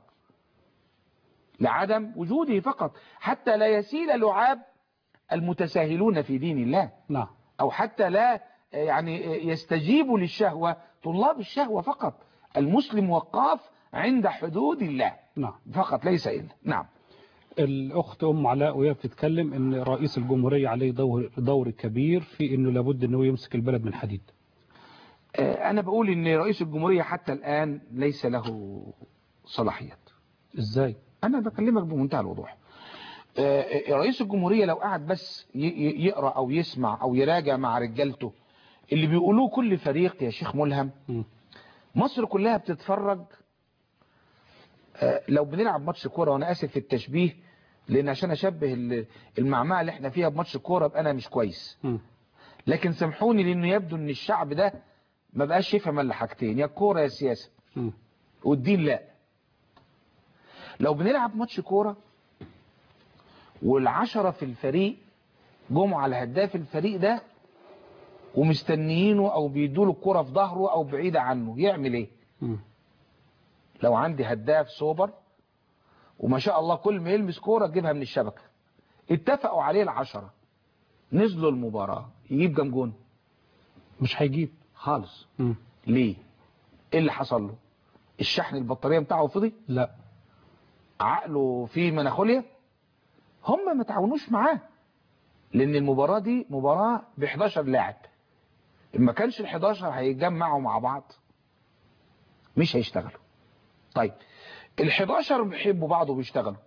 لعدم وجوده فقط حتى لا يسيل لعاب المتساهلون في دين الله نعم أو حتى لا يعني يستجيبوا للشهوة طلاب الشهوة فقط المسلم وقاف عند حدود الله نعم فقط ليس إلا نعم الأخت أم علاء وهي بتتكلم إن رئيس الجمهورية عليه دور, دور كبير في إنه لابد إنه يمسك البلد من حديد آه، أنا بقول إن رئيس الجمهورية حتى الآن ليس له صلاحيات إزاي؟ أنا بكلمك بمنتهى الوضوح آه، رئيس الجمهورية لو قعد بس ي- ي- يقرأ أو يسمع أو يراجع مع رجالته اللي بيقولوه كل فريق يا شيخ ملهم مم. مصر كلها بتتفرج آه، لو بنلعب ماتش كوره وانا اسف في التشبيه لان عشان اشبه ال- المعمعه اللي احنا فيها بماتش كوره يبقى انا مش كويس مم. لكن سامحوني لانه يبدو ان الشعب ده ما بقاش يفهم الا حاجتين يا الكوره يا السياسه مم. والدين لا لو بنلعب ماتش كوره والعشرة في الفريق جم على هداف الفريق ده ومستنيينه او بيدوله الكرة في ظهره او بعيدة عنه يعمل ايه مم. لو عندي هداف سوبر وما شاء الله كل ما يلمس كورة تجيبها من الشبكة اتفقوا عليه العشرة نزلوا المباراة يجيب كام جون مش هيجيب خالص مم. ليه ايه اللي حصل له الشحن البطارية بتاعه فضي لا عقله فيه مناخوليا هم ما تعاونوش معاه لان المباراة دي مباراة ب 11 لاعب إن ما كانش ال 11 هيتجمعوا مع بعض مش هيشتغلوا طيب ال 11 بيحبوا بعض وبيشتغلوا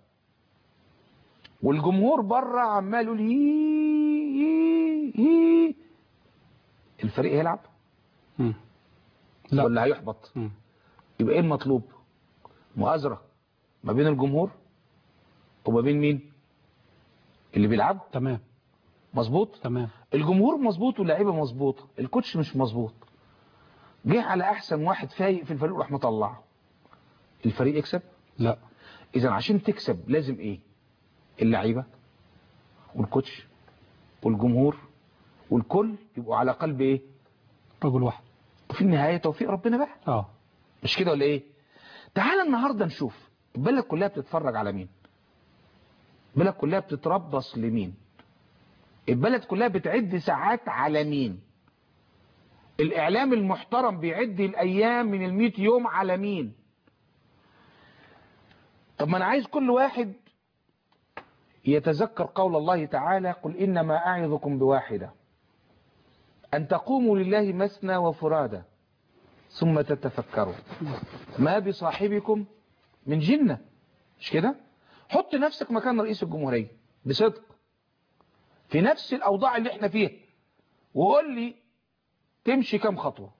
والجمهور بره عمال يقول هي هي هي الفريق هيلعب مم. لا ولا هيحبط مم. يبقى ايه المطلوب مؤازرة ما بين الجمهور وما بين مين اللي بيلعبوا تمام مظبوط تمام الجمهور مظبوط واللعيبه مظبوطه الكوتش مش مظبوط جه على احسن واحد فايق في الفريق وراح مطلعه الفريق يكسب لا اذا عشان تكسب لازم ايه اللعيبه والكوتش والجمهور والكل يبقوا على قلب ايه رجل واحد وفي النهايه توفيق ربنا بقى اه مش كده ولا ايه تعال النهارده نشوف البلد كلها بتتفرج على مين البلد كلها بتتربص لمين البلد كلها بتعد ساعات على مين الاعلام المحترم بيعد الايام من الميت يوم على مين طب ما انا عايز كل واحد يتذكر قول الله تعالى قل انما اعظكم بواحده ان تقوموا لله مثنى وفرادى ثم تتفكروا ما بصاحبكم من جنة مش كده حط نفسك مكان رئيس الجمهورية بصدق في نفس الأوضاع اللي احنا فيها وقول لي تمشي كم خطوة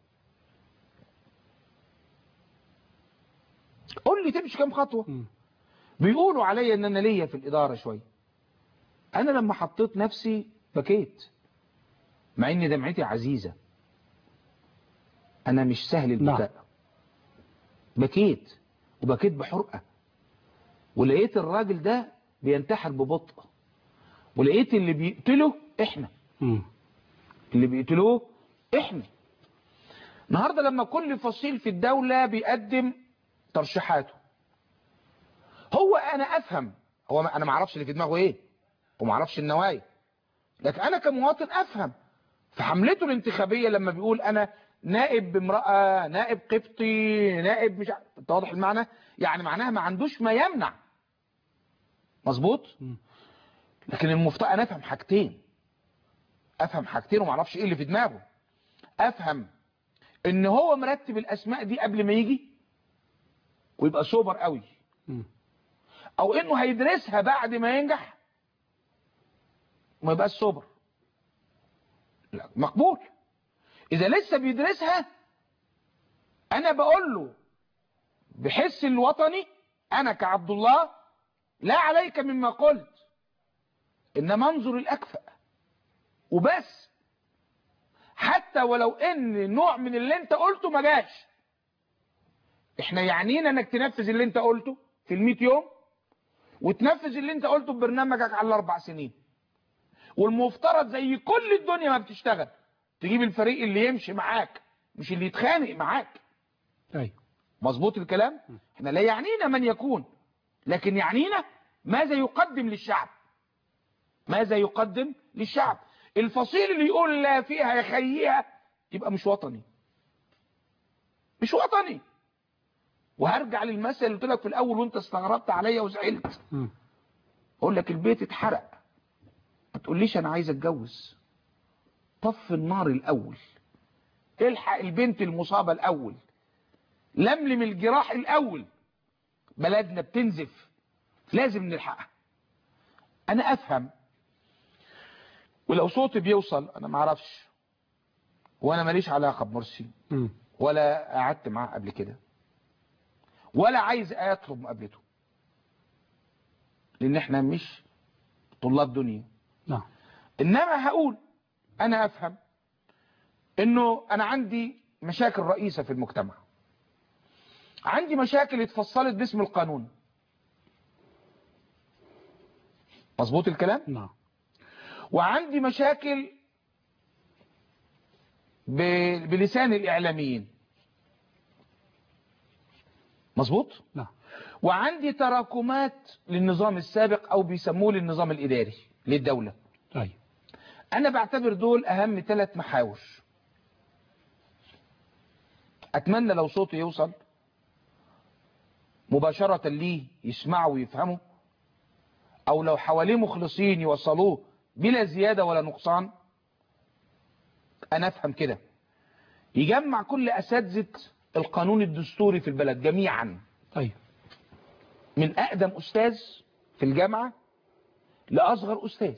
قول لي تمشي كم خطوة مم. بيقولوا عليا ان انا ليا في الاداره شويه انا لما حطيت نفسي بكيت مع ان دمعتي عزيزه انا مش سهل البكاء بكيت وبكيت بحرقه ولقيت الراجل ده بينتحر ببطء ولقيت اللي بيقتله احنا مم. اللي بيقتلوه احنا النهارده لما كل فصيل في الدوله بيقدم ترشيحاته هو انا افهم هو ما- انا ما اعرفش اللي في دماغه ايه وما اعرفش النوايا لكن انا كمواطن افهم في حملته الانتخابيه لما بيقول انا نائب امراه نائب قبطي نائب مش ع- انت واضح المعنى يعني معناها ما عندوش ما يمنع مظبوط مم. لكن المفترض انا افهم حاجتين افهم حاجتين وما اعرفش ايه اللي في دماغه افهم ان هو مرتب الاسماء دي قبل ما يجي ويبقى سوبر قوي مم. او انه هيدرسها بعد ما ينجح وما يبقاش سوبر لا مقبول اذا لسه بيدرسها انا بقول له بحس الوطني انا كعبد الله لا عليك مما قلت انما انظر الاكفأ وبس حتى ولو ان نوع من اللي انت قلته ما جاش احنا يعنينا انك تنفذ اللي انت قلته في المية يوم وتنفذ اللي انت قلته في برنامجك على الاربع سنين والمفترض زي كل الدنيا ما بتشتغل تجيب الفريق اللي يمشي معاك مش اللي يتخانق معاك أيوة. مظبوط الكلام احنا لا يعنينا من يكون لكن يعنينا ماذا يقدم للشعب ماذا يقدم للشعب الفصيل اللي يقول لا فيها يخييها يبقى مش وطني مش وطني وهرجع للمثل اللي قلت لك في الاول وانت استغربت عليا وزعلت مم. اقول لك البيت اتحرق ما تقوليش انا عايز اتجوز طف النار الاول الحق البنت المصابه الاول لملم الجراح الاول بلدنا بتنزف لازم نلحقها انا افهم ولو صوتي بيوصل انا ما اعرفش وانا ماليش علاقه بمرسي مم. ولا قعدت معاه قبل كده ولا عايز اطلب مقابلته لان احنا مش طلاب دنيا نعم انما هقول انا افهم انه انا عندي مشاكل رئيسة في المجتمع عندي مشاكل اتفصلت باسم القانون مظبوط الكلام نعم وعندي مشاكل ب- بلسان الاعلاميين مظبوط نعم وعندي تراكمات للنظام السابق او بيسموه للنظام الاداري للدولة أيوة. انا بعتبر دول اهم ثلاث محاور اتمنى لو صوتي يوصل مباشرة ليه يسمعوا ويفهموا او لو حواليه مخلصين يوصلوه بلا زيادة ولا نقصان انا افهم كده يجمع كل اساتذة القانون الدستوري في البلد جميعا أيوة. من اقدم استاذ في الجامعة لاصغر استاذ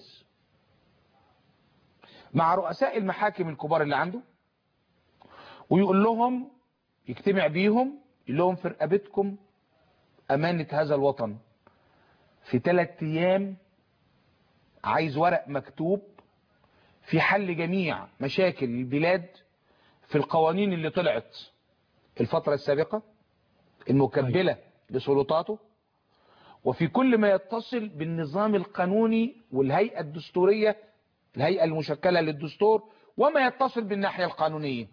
مع رؤساء المحاكم الكبار اللي عنده ويقول لهم يجتمع بيهم يقول لهم في رقبتكم امانة هذا الوطن في ثلاث ايام عايز ورق مكتوب في حل جميع مشاكل البلاد في القوانين اللي طلعت الفترة السابقة المكبلة لسلطاته وفي كل ما يتصل بالنظام القانوني والهيئة الدستورية الهيئة المشكلة للدستور وما يتصل بالناحية القانونية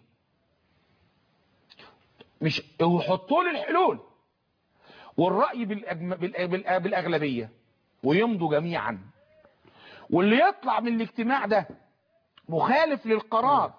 مش يحطوا لي الحلول والرأي بالأجم... بالأ- بالأ- بالأغلبية ويمضوا جميعا واللي يطلع من الاجتماع ده مخالف للقرار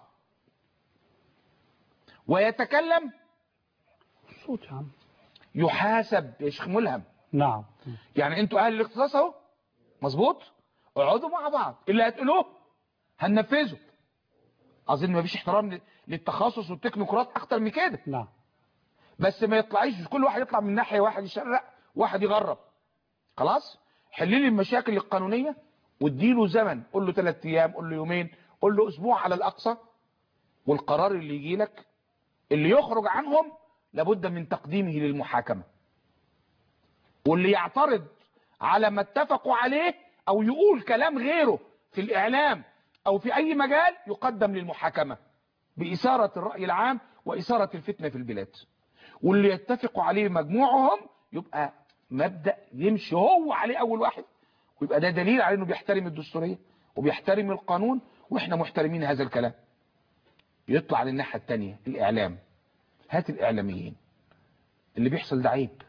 ويتكلم صوت يا عم يحاسب يا شيخ ملهم نعم يعني انتوا اهل الاختصاص اهو مظبوط اقعدوا مع بعض اللي هتقولوه هننفذه اظن ما فيش احترام ل- للتخصص والتكنوقراط اكتر من كده نعم بس ما يطلعيش مش كل واحد يطلع من ناحيه واحد يشرق واحد يغرب خلاص حل لي المشاكل القانونيه واديله زمن قول له ثلاث ايام قول له يومين قول له اسبوع على الاقصى والقرار اللي يجي لك اللي يخرج عنهم لابد من تقديمه للمحاكمة واللي يعترض على ما اتفقوا عليه او يقول كلام غيره في الاعلام او في اي مجال يقدم للمحاكمة بإثارة الرأي العام وإثارة الفتنة في البلاد واللي يتفقوا عليه مجموعهم يبقى مبدأ يمشي هو عليه أول واحد ويبقى ده دليل على أنه بيحترم الدستورية وبيحترم القانون وإحنا محترمين هذا الكلام يطلع للناحية التانية الإعلام هات الإعلاميين اللي بيحصل ده عيب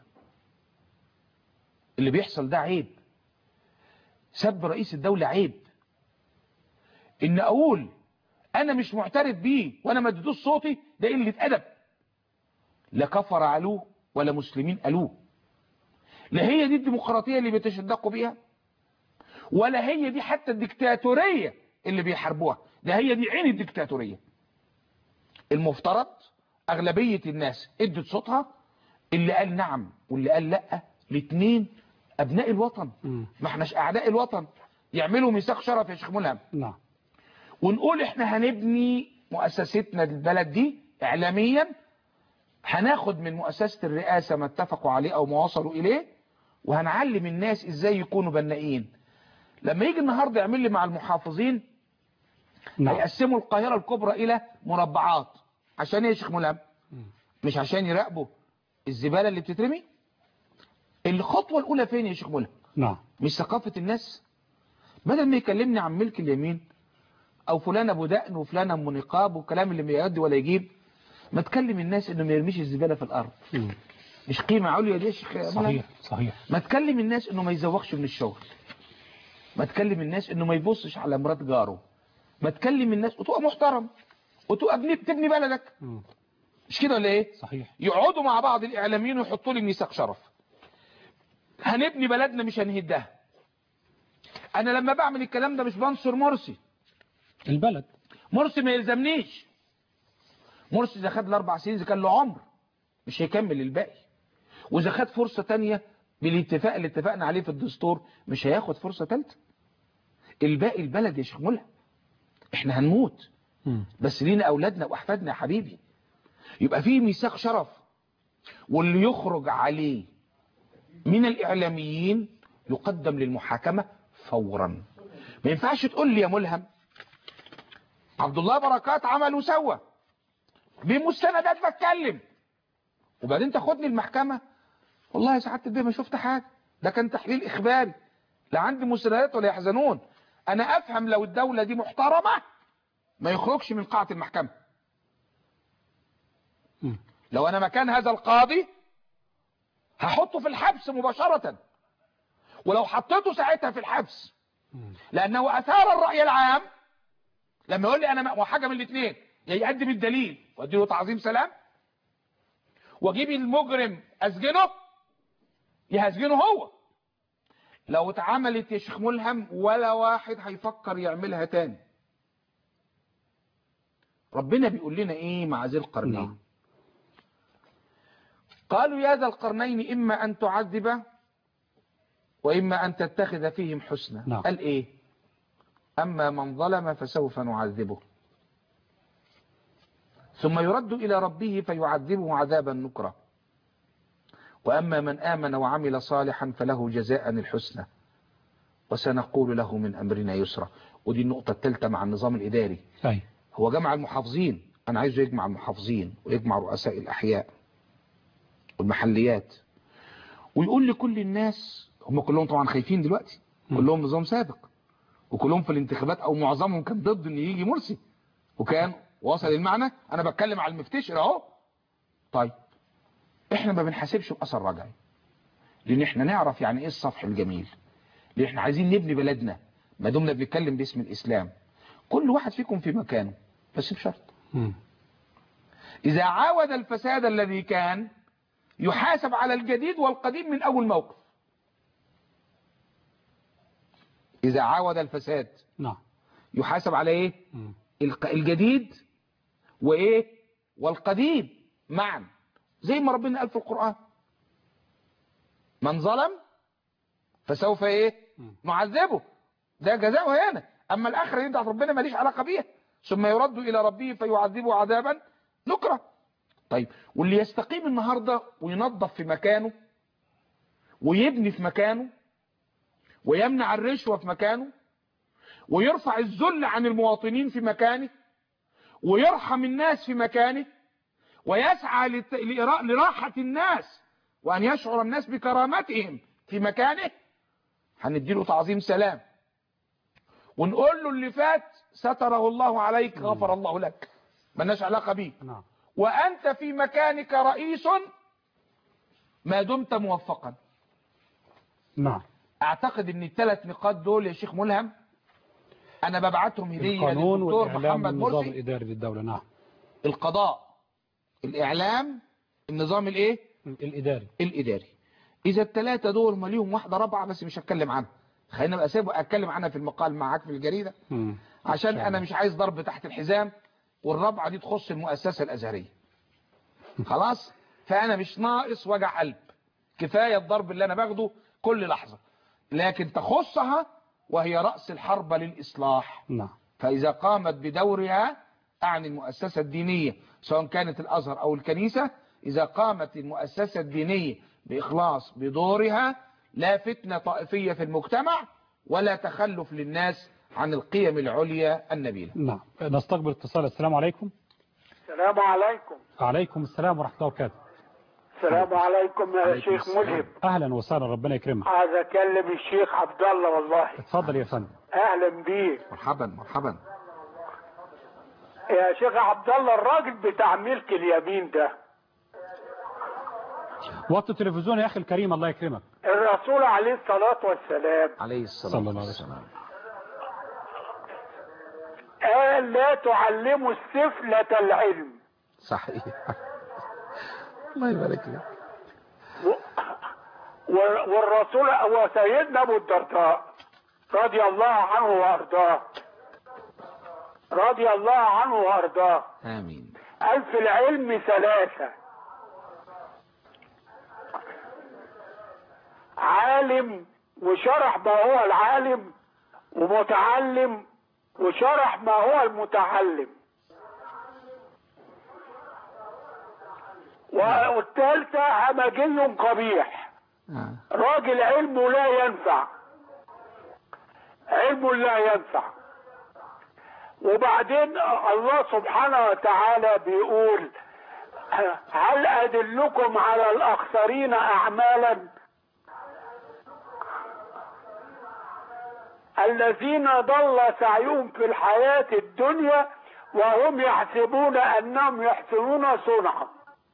اللي بيحصل ده عيب سب رئيس الدولة عيب ان اقول انا مش معترف بيه وانا ما اديتوش صوتي ده قله ادب لا كفر علوه ولا مسلمين قالوه لا هي دي الديمقراطيه اللي بيتشدقوا بيها ولا هي دي حتى الدكتاتوريه اللي بيحاربوها ده هي دي عين الدكتاتوريه المفترض اغلبيه الناس ادت صوتها اللي قال نعم واللي قال لا الاثنين ابناء الوطن مم. ما احناش اعداء الوطن يعملوا ميثاق شرف يا شيخ ملهم نعم ونقول احنا هنبني مؤسستنا البلد دي اعلاميا هناخد من مؤسسة الرئاسة ما اتفقوا عليه او ما وصلوا اليه وهنعلم الناس ازاي يكونوا بنائين لما يجي النهاردة يعمل لي مع المحافظين نعم هيقسموا القاهرة الكبرى الى مربعات عشان ايه يا شيخ ملهم مش عشان يراقبوا الزبالة اللي بتترمي الخطوة الاولى فين يا شيخ ملهم نعم مش ثقافة الناس بدل ما يكلمني عن ملك اليمين او فلان ابو دقن وفلان ام نقاب والكلام اللي ما يؤدي ولا يجيب ما تكلم الناس انه ما يرميش الزبالة في الارض مم. مش قيمة عليا دي يا شيخ ملهم. صحيح صحيح ما تكلم الناس انه ما يزوقش من الشغل ما تكلم الناس انه ما يبصش على مرات جاره ما تكلم الناس وتبقى محترم وتبقى ابني تبني بلدك مم. مش كده ولا ايه صحيح يقعدوا مع بعض الاعلاميين ويحطوا لي ميثاق شرف هنبني بلدنا مش هنهدها انا لما بعمل الكلام ده مش بنصر مرسي البلد مرسي ما يلزمنيش مرسي اذا خد الاربع سنين اذا كان له عمر مش هيكمل الباقي واذا خد فرصه تانية بالاتفاق اللي اتفقنا عليه في الدستور مش هياخد فرصه ثالثه الباقي البلد يا شيخ ملهم احنا هنموت مم. بس لينا اولادنا واحفادنا يا حبيبي يبقى في ميثاق شرف واللي يخرج عليه من الاعلاميين يقدم للمحاكمه فورا ما ينفعش تقول لي يا ملهم عبد الله بركات عمل وسوى بمستندات بتكلم وبعدين تاخدني المحكمه والله يا سعاده البيه ما شفت حاجه ده كان تحليل اخباري لا عندي مستندات ولا يحزنون انا افهم لو الدوله دي محترمه ما يخرجش من قاعه المحكمه مم. لو انا مكان هذا القاضي هحطه في الحبس مباشرة ولو حطيته ساعتها في الحبس لانه اثار الرأي العام لما يقول لي انا م- وحاجة من الاثنين يا يقدم الدليل وادي له تعظيم سلام واجيب المجرم اسجنه يا هسجنه هو لو اتعملت يا شيخ ملهم ولا واحد هيفكر يعملها تاني ربنا بيقول لنا ايه مع ذي القرنين نعم. قالوا يا ذا القرنين إما أن تعذب وإما أن تتخذ فيهم حسنا نعم. قال إيه أما من ظلم فسوف نعذبه ثم يرد إلى ربه فيعذبه عذابا نكرا وأما من آمن وعمل صالحا فله جزاء الحسنى وسنقول له من أمرنا يسرا ودي النقطة الثالثة مع النظام الإداري أي هو جمع المحافظين أنا عايزه يجمع المحافظين ويجمع رؤساء الأحياء والمحليات ويقول لكل الناس هم كلهم طبعا خايفين دلوقتي كلهم نظام سابق وكلهم في الانتخابات او معظمهم كان ضد ان يجي مرسي وكان وصل المعنى انا بتكلم على المفتشر اهو طيب احنا ما بنحاسبش باثر رجعي لان احنا نعرف يعني ايه الصفح الجميل لان احنا عايزين نبني بلدنا ما دمنا بنتكلم باسم الاسلام كل واحد فيكم في مكانه بس بشرط مم. إذا عاود الفساد الذي كان يحاسب على الجديد والقديم من أول موقف إذا عاود الفساد نعم يحاسب على إيه مم. الق- الجديد وإيه والقديم معا زي ما ربنا قال في القرآن من ظلم فسوف إيه مم. نعذبه ده جزاؤه هنا أما الآخرة دي بتاعت ربنا ماليش علاقة بيها ثم يرد الى ربه فيعذبه عذابا نكرا طيب واللي يستقيم النهارده وينظف في مكانه ويبني في مكانه ويمنع الرشوه في مكانه ويرفع الذل عن المواطنين في مكانه ويرحم الناس في مكانه ويسعى لت- لإرا- لراحة الناس وأن يشعر الناس بكرامتهم في مكانه هنديله تعظيم سلام ونقول له اللي فات ستره الله عليك غفر الله لك ملناش علاقة بيه نعم وأنت في مكانك رئيس ما دمت موفقا نعم أعتقد أن الثلاث نقاط دول يا شيخ ملهم أنا ببعتهم هدية القانون للدكتور والإعلام محمد والنظام مرسي الإداري للدولة نعم القضاء الإعلام النظام الإيه الإداري الإداري إذا الثلاثة دول ما ليهم واحدة رابعة بس مش هتكلم عنها خلينا بقى سيبه أتكلم عنها في المقال معاك في الجريدة مم. عشان أنا مش عايز ضرب تحت الحزام والرابعة دي تخص المؤسسة الأزهرية خلاص فأنا مش ناقص وجع قلب كفاية الضرب اللي أنا باخده كل لحظة لكن تخصها وهي رأس الحرب للإصلاح نعم فإذا قامت بدورها أعني المؤسسة الدينية سواء كانت الأزهر أو الكنيسة إذا قامت المؤسسة الدينية بإخلاص بدورها لا فتنة طائفية في المجتمع ولا تخلف للناس عن القيم العليا النبيلة نعم نستقبل اتصال السلام عليكم السلام عليكم عليكم السلام ورحمة الله وبركاته السلام عليكم يا عليكم شيخ السلام. ملهم أهلا وسهلا ربنا يكرمك عايز اكلم الشيخ عبد الله والله اتفضل يا فندم اهلا بيك مرحبا مرحبا يا شيخ عبد الله الراجل بتاع ملك اليمين ده وطي التلفزيون يا أخي الكريم الله يكرمك الرسول عليه الصلاة والسلام عليه صلى الصلاة الله عليه والسلام قال لا تعلموا السفلة العلم صحيح الله يبارك لك و- و- والرسول وسيدنا ابو الدرداء رضي الله عنه وارضاه رضي الله عنه وارضاه آمين قال في العلم ثلاثة عالم وشرح ما هو العالم ومتعلم وشرح ما هو المتعلم والثالثة همجي قبيح آه. راجل علمه لا ينفع علمه لا ينفع وبعدين الله سبحانه وتعالى بيقول هل أدلكم على الأخسرين أعمالا الذين ضل سعيهم في الحياة الدنيا وهم يحسبون أنهم يحسنون صنعا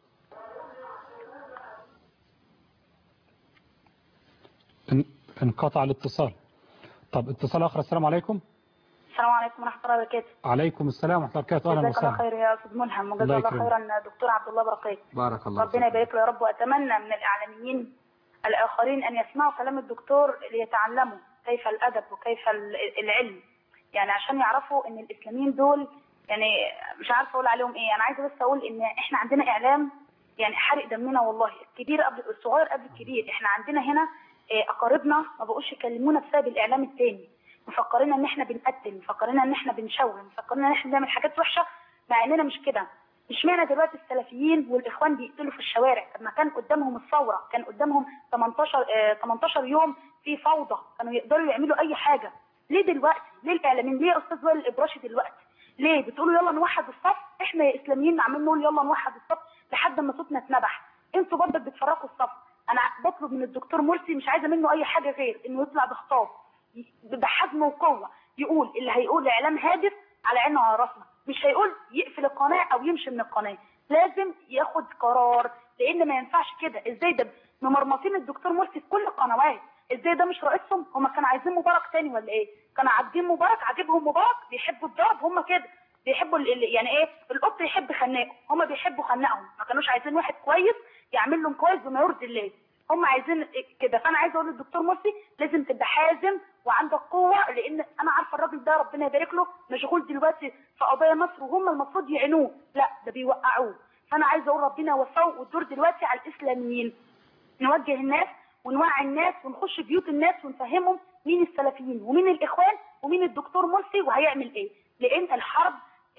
ان- انقطع الاتصال طب اتصال آخر السلام عليكم السلام عليكم ورحمة الله وبركاته عليكم السلام ورحمة الله وبركاته أهلا جزاك الله وسهلا خير يا أستاذ ملهم الله وجزا الله يكرمك. خيرا دكتور عبد الله برقيق بارك الله ربنا فيك يبارك له يا رب وأتمنى من الإعلاميين الآخرين أن يسمعوا كلام الدكتور ليتعلموا كيف الأدب وكيف ال- العلم يعني عشان يعرفوا أن الإسلاميين دول يعني مش عارفة أقول عليهم إيه أنا عايزة بس أقول إن إحنا عندنا إعلام يعني حرق دمنا والله الكبير قبل الصغير قبل الكبير إحنا عندنا هنا آه، أقاربنا ما بقوش يكلمونا بسبب الإعلام التاني مفكرين ان احنا بنقتل مفكرين ان احنا بنشوه مفكرين ان احنا بنعمل حاجات وحشه مع اننا مش كده مش معنى دلوقتي السلفيين والاخوان بيقتلوا في الشوارع طب ما كان قدامهم الثوره كان قدامهم 18 آه 18 يوم في فوضى كانوا يقدروا يعملوا اي حاجه ليه دلوقتي ليه الاعلاميين ليه يا استاذ وائل الابراشي دلوقتي ليه بتقولوا يلا نوحد الصف احنا يا اسلاميين عمالين نقول يلا نوحد الصف لحد ما صوتنا اتنبح انتوا برضك بتفرقوا الصف انا بطلب من الدكتور مرسي مش عايزه منه اي حاجه غير انه يطلع بخطاب بحجم وقوه يقول اللي هيقول اعلام هادف على عيننا وعلى راسنا مش هيقول يقفل القناه او يمشي من القناه لازم ياخد قرار لان ما ينفعش كده ازاي ده ممرمطين الدكتور مرسي في كل القنوات ازاي ده مش رئيسهم هم كانوا عايزين مبارك تاني ولا ايه كانوا عاجبين مبارك عاجبهم مبارك بيحبوا الضرب هم كده بيحبوا ال- ال- يعني ايه القط يحب خناقه هم بيحبوا خناقهم ما كانوش عايزين واحد كويس يعمل لهم كويس بما يرضي الله هم عايزين كده فانا عايزه اقول للدكتور مرسي لازم تبقى حازم وعندك قوه لان انا عارفه الراجل ده ربنا يبارك له مشغول دلوقتي في قضايا مصر وهم المفروض يعينوه لا ده بيوقعوه فانا عايزه اقول ربنا يوفقه والدور دلوقتي على الاسلاميين نوجه الناس ونوعي الناس ونخش بيوت الناس ونفهمهم مين السلفيين ومين الاخوان ومين الدكتور مرسي وهيعمل ايه لان الحرب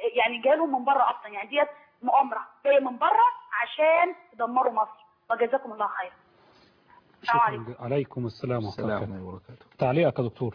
يعني جايلهم من بره اصلا يعني ديت مؤامره جايه من بره عشان يدمروا مصر وجزاكم الله خير السلام عليكم شكرا عليكم السلام ورحمة الله السلام وبركاته عليكم وبركاته تعليقك يا دكتور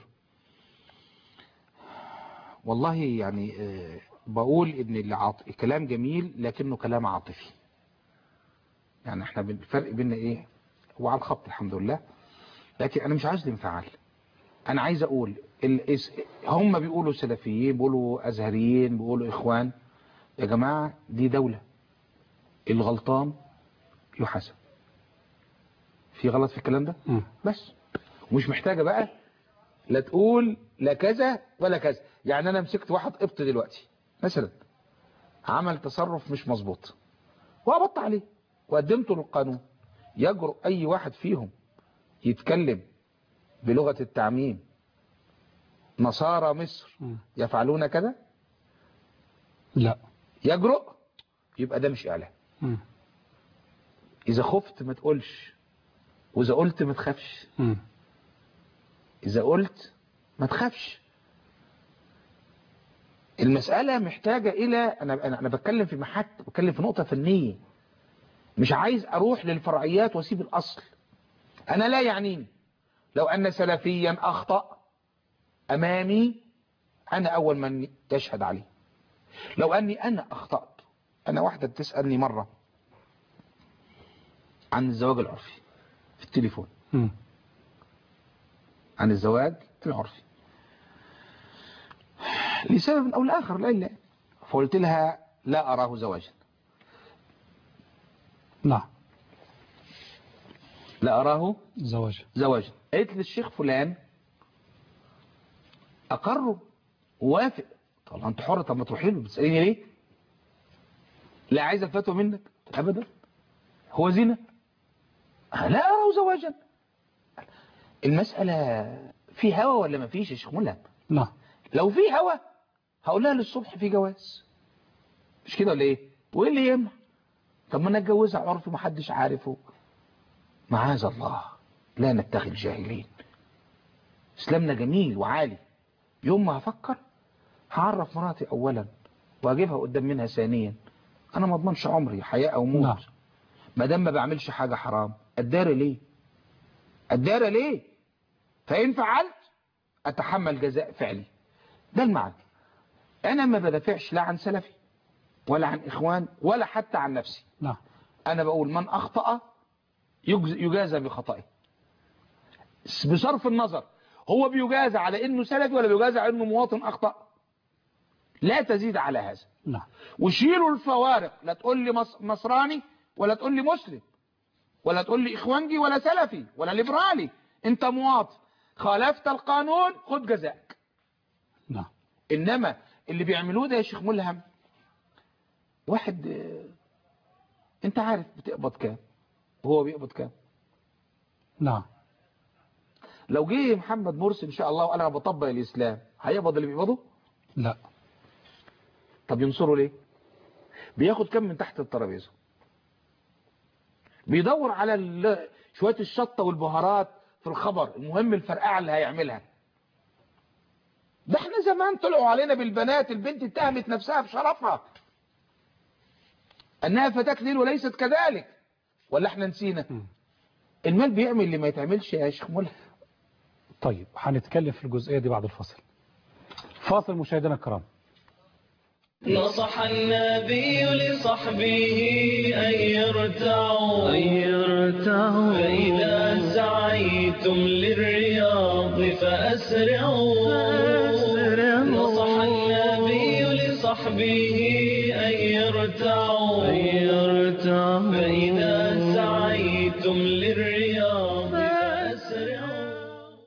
والله يعني آه، بقول ان العاط... كلام جميل لكنه كلام عاطفي يعني احنا بن- الفرق بيننا ايه هو على الخط الحمد لله لكن انا مش عايز الانفعال انا عايز اقول ال... إس- هم بيقولوا سلفيين بيقولوا ازهريين بيقولوا اخوان يا جماعة دي دولة الغلطان يحاسب في غلط في الكلام ده مم. بس ومش محتاجة بقى لا تقول لا كذا ولا كذا يعني انا مسكت واحد قبط دلوقتي مثلا عمل تصرف مش مظبوط وقبضت عليه وقدمته للقانون يجرؤ اي واحد فيهم يتكلم بلغة التعميم نصارى مصر مم. يفعلون كذا لا يجرؤ يبقى ده مش اعلام مم. اذا خفت ما تقولش واذا قلت ما تخافش مم. إذا قلت ما تخافش المسألة محتاجة إلى أنا أنا أنا بتكلم في محك بتكلم في نقطة فنية مش عايز أروح للفرعيات وأسيب الأصل أنا لا يعنيني لو أن سلفيا أخطأ أمامي أنا أول من يشهد عليه لو أني أنا أخطأت أنا واحدة تسألني مرة عن الزواج العرفي في التليفون مم. عن الزواج العرفي لسبب أو لآخر لا إلا فقلت لها لا أراه زواجا نعم لا أراه زواج زواجا قلت للشيخ فلان أقره ووافق طب انت حر طب ما تروحي له بتسأليني ليه لا عايز الفتوى منك أبدا هو زنا لا أراه زواجا المسألة في هوى ولا ما فيش يا شيخ ملهم نعم لو في هوى هقول لها للصبح في جواز مش كده ولا ايه وايه اللي يمنع طب ما انا اتجوزها عرفي محدش عارفه معاذ الله لا نتخذ جاهلين اسلامنا جميل وعالي يوم ما هفكر هعرف مراتي اولا واجيبها قدام منها ثانيا انا ما اضمنش عمري حياة او موت نعم. ما دام ما بعملش حاجة حرام الدار ليه الدار ليه فإن فعلت أتحمل جزاء فعلي ده المعنى أنا ما بدافعش لا عن سلفي ولا عن إخوان ولا حتى عن نفسي نعم أنا بقول من أخطأ يجز- يجازى بخطئه بصرف النظر هو بيجازى على إنه سلفي ولا بيجازى على إنه مواطن أخطأ لا تزيد على هذا نعم وشيلوا الفوارق لا تقول لي مص- نصراني ولا تقول لي مسلم ولا تقول لي إخوانجي ولا سلفي ولا ليبرالي أنت مواطن خالفت القانون خد جزاءك نعم إنما اللي بيعملوه ده يا شيخ ملهم واحد آه، أنت عارف بتقبض كام وهو بيقبض كام نعم لو جه محمد مرسي إن شاء الله وقال أنا بطبق الإسلام هيقبض اللي بيقبضه لا طب ينصره ليه بياخد كم من تحت الترابيزه بيدور على ال- شوية الشطة والبهارات في الخبر المهم الفرقعة اللي هيعملها ده احنا زمان طلعوا علينا بالبنات البنت اتهمت نفسها بشرفها انها فتاة ليل وليست كذلك ولا احنا نسينا المال بيعمل اللي ما يتعملش يا شيخ ملهم طيب هنتكلم في الجزئية دي بعد الفاصل فاصل مشاهدينا الكرام نصح النبي لصحبه أن يرتعوا أن يرتعوا فإذا سعيتم للرياض فأسرعوا نصح النبي لصحبه أن يرتعوا أن يرتعوا فإذا سعيتم للرياض فأسرعوا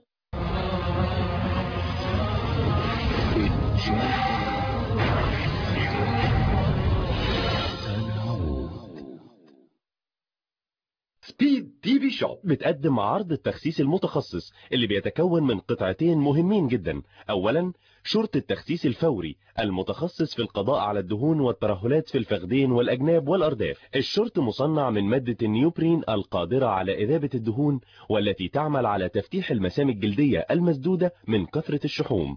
سبيد تي في شوب بتقدم عرض التخسيس المتخصص اللي بيتكون من قطعتين مهمين جدا اولا شرط التخسيس الفوري المتخصص في القضاء على الدهون والترهلات في الفخذين والاجناب والارداف الشرط مصنع من مادة النيوبرين القادرة على اذابة الدهون والتي تعمل على تفتيح المسام الجلدية المسدودة من كثرة الشحوم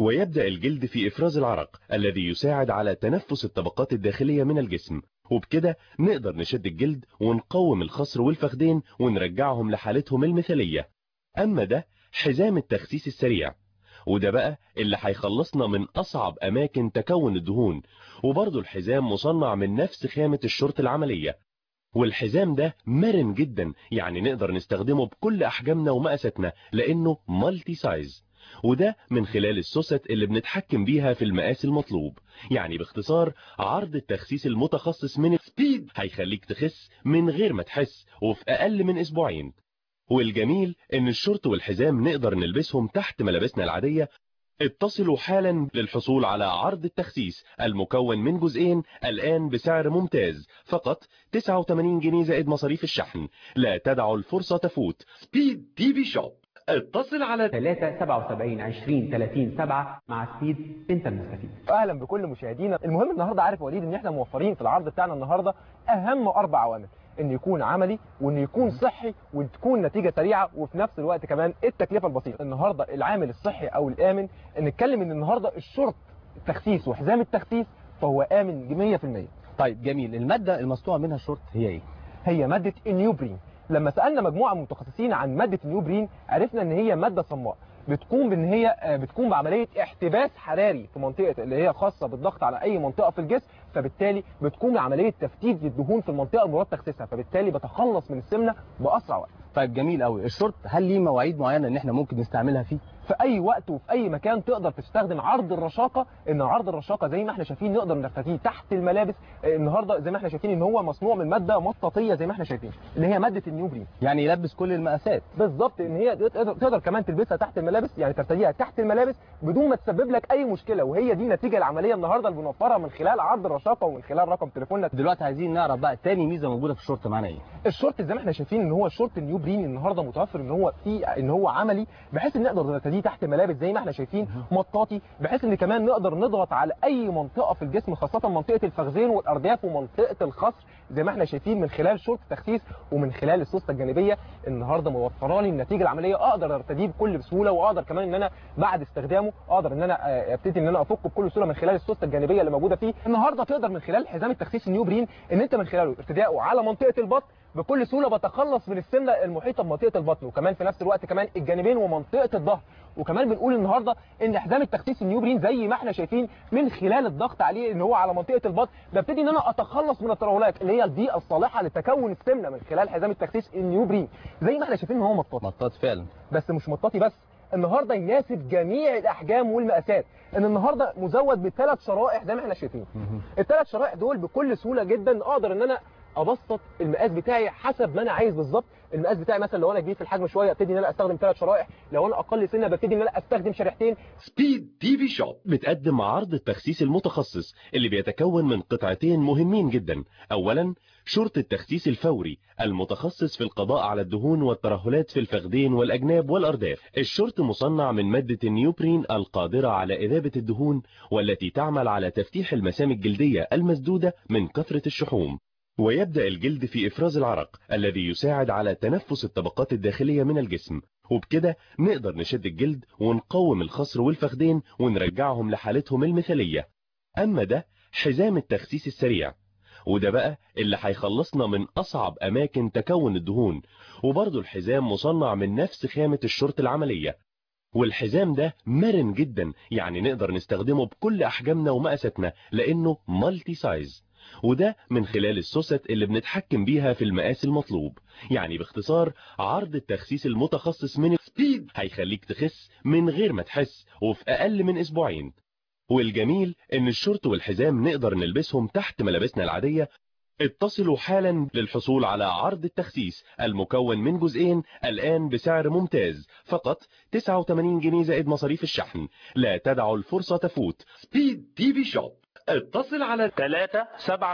ويبدأ الجلد في إفراز العرق الذي يساعد على تنفس الطبقات الداخلية من الجسم وبكده نقدر نشد الجلد ونقوم الخصر والفخدين ونرجعهم لحالتهم المثالية أما ده حزام التخسيس السريع وده بقى اللي هيخلصنا من أصعب أماكن تكون الدهون وبرضه الحزام مصنع من نفس خامة الشرط العملية والحزام ده مرن جدا يعني نقدر نستخدمه بكل أحجامنا ومقاساتنا لأنه مالتي سايز وده من خلال السوست اللي بنتحكم بيها في المقاس المطلوب يعني باختصار عرض التخسيس المتخصص من سبيد هيخليك تخس من غير ما تحس وفي أقل من أسبوعين والجميل ان الشورت والحزام نقدر نلبسهم تحت ملابسنا العادية اتصلوا حالا للحصول على عرض التخسيس المكون من جزئين الآن بسعر ممتاز فقط 89 جنيه زائد مصاريف الشحن لا تدعوا الفرصة تفوت سبيد تي في شوب اتصل على 3 77 20 30 7 مع سبيد انت المستفيد اهلا بكل مشاهدينا المهم النهارده عارف يا وليد ان احنا موفرين في العرض بتاعنا النهارده اهم اربع عوامل ان يكون عملي وان يكون صحي وتكون نتيجه سريعه وفي نفس الوقت كمان التكلفه البسيطه النهارده العامل الصحي او الامن نتكلم ان النهارده الشرط التخسيس وحزام التخسيس فهو امن 100% طيب جميل الماده المصنوعه منها الشرط هي ايه هي ماده النيوبرين لما سالنا مجموعه من المتخصصين عن ماده النيوبرين عرفنا ان هي ماده صماء بتقوم بان هي بتقوم بعمليه احتباس حراري في منطقه اللي هي خاصه بالضغط على اي منطقه في الجسم فبالتالي بتقوم بعمليه تفتيت للدهون في المنطقه المراد تخسيسها فبالتالي بتخلص من السمنه باسرع وقت طيب جميل قوي الشورت هل ليه مواعيد معينه ان احنا ممكن نستعملها فيه في اي وقت وفي اي مكان تقدر تستخدم عرض الرشاقه ان عرض الرشاقه زي ما احنا شايفين نقدر نرتديه تحت الملابس النهارده زي ما احنا شايفين ان هو مصنوع من ماده مطاطيه زي ما احنا شايفين اللي هي ماده النيوبرين يعني يلبس كل المقاسات بالظبط ان هي تقدر, تقدر كمان تلبسها تحت الملابس يعني ترتديها تحت الملابس بدون ما تسبب لك اي مشكله وهي دي نتيجه العمليه النهارده اللي بنوفرها من خلال عرض الرشاقه ومن خلال رقم تليفوننا دلوقتي عايزين نعرف بقى تاني ميزه موجوده في الشورت معانا ايه الشورت زي ما احنا شايفين ان هو الشورت النيوبرين النهارده متوفر ان هو في ان هو عملي بحيث ان نقدر نرتديه تحت ملابس زي ما احنا شايفين مطاطي بحيث ان كمان نقدر نضغط على اي منطقه في الجسم خاصه منطقه الفخذين والارداف ومنطقه الخصر زي ما احنا شايفين من خلال شورت تخسيس ومن خلال السوسته الجانبيه النهارده موفره لي النتيجه العمليه اقدر ارتديه بكل سهوله واقدر كمان ان انا بعد استخدامه اقدر ان انا ابتدي ان انا افكه بكل سهوله من خلال السوسته الجانبيه اللي موجوده فيه النهارده تقدر من خلال حزام التخسيس النيوبرين ان انت من خلاله ارتدائه على منطقه البطن بكل سهوله بتخلص من السمنه المحيطه بمنطقه البطن وكمان في نفس الوقت كمان الجانبين ومنطقه الظهر وكمان بنقول النهارده ان حزام التخسيس النيوبرين زي ما احنا شايفين من خلال الضغط عليه ان هو على منطقه البطن ببتدي ان انا اتخلص من الترهلات اللي هي البيئه الصالحه لتكون السمنه من خلال حزام التخسيس النيوبرين زي ما احنا شايفين ان هو مطاطي مطاطي فعلا بس مش مطاطي بس النهارده يناسب جميع الاحجام والمقاسات ان النهارده مزود بثلاث شرائح زي ما احنا شايفين الثلاث شرائح دول بكل سهوله جدا اقدر ان انا ابسط المقاس بتاعي حسب ما انا عايز بالظبط المقاس بتاعي مثلا لو انا كبير في الحجم شويه ابتدي ان انا استخدم ثلاث شرائح لو انا اقل سنه ببتدي ان انا استخدم شريحتين سبيد تي في شوب بتقدم عرض التخسيس المتخصص اللي بيتكون من قطعتين مهمين جدا اولا شرط التخسيس الفوري المتخصص في القضاء على الدهون والترهلات في الفخذين والأجناب والأرداف الشرط مصنع من مادة النيوبرين القادرة على إذابة الدهون والتي تعمل على تفتيح المسام الجلدية المسدودة من كثرة الشحوم ويبدأ الجلد في إفراز العرق الذي يساعد على تنفس الطبقات الداخلية من الجسم وبكده نقدر نشد الجلد ونقوم الخصر والفخذين ونرجعهم لحالتهم المثالية أما ده حزام التخسيس السريع وده بقى اللي هيخلصنا من أصعب أماكن تكون الدهون وبرضه الحزام مصنع من نفس خامة الشرط العملية والحزام ده مرن جدا يعني نقدر نستخدمه بكل أحجامنا ومقاساتنا لأنه مالتي سايز وده من خلال السوست اللي بنتحكم بيها في المقاس المطلوب يعني باختصار عرض التخسيس المتخصص من سبيد هيخليك تخس من غير ما تحس وفي أقل من أسبوعين والجميل ان الشورت والحزام نقدر نلبسهم تحت ملابسنا العادية اتصلوا حالا للحصول على عرض التخسيس المكون من جزئين الآن بسعر ممتاز فقط 89 جنيه زائد مصاريف الشحن لا تدعوا الفرصة تفوت سبيد تي في شوب اتصل على 3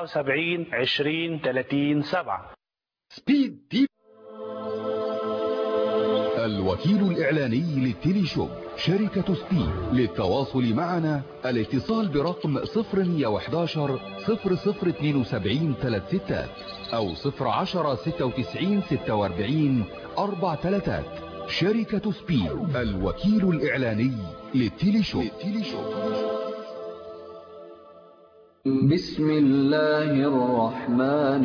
77 20 30 7 سبيد تي الوكيل الإعلاني للتيلي شوب شركة سبيد للتواصل معنا الاتصال برقم 011 0072 36 أو 010 96 46 4 تلاتات شركة سبيد الوكيل الإعلاني للتليشوب بسم الله الرحمن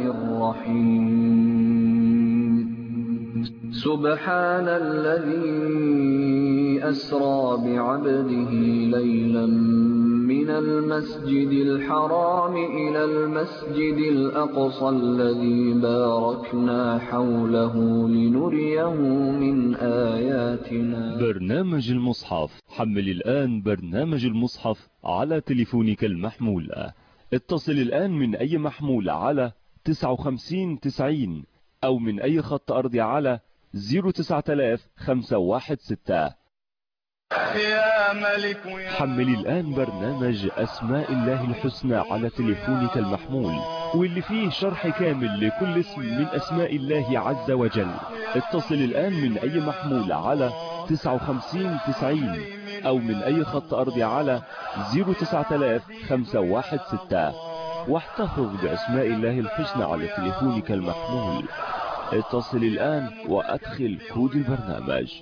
الرحيم سبحان الذي أسرى بعبده ليلا من المسجد الحرام إلى المسجد الأقصى الذي باركنا حوله لنريه من آياتنا برنامج المصحف حمل الآن برنامج المصحف على تليفونك المحمول اتصل الآن من أي محمول على 59 90 أو من أي خط أرضي على 09000 يا ملك يا حمل الآن برنامج أسماء الله الحسنى على تليفونك المحمول واللي فيه شرح كامل لكل اسم من أسماء الله عز وجل اتصل الآن من أي محمول على 59 90 أو من أي خط أرضي على 09000 516 واحتفظ بأسماء الله الحسنى على تليفونك المحمول اتصل الآن وأدخل كود البرنامج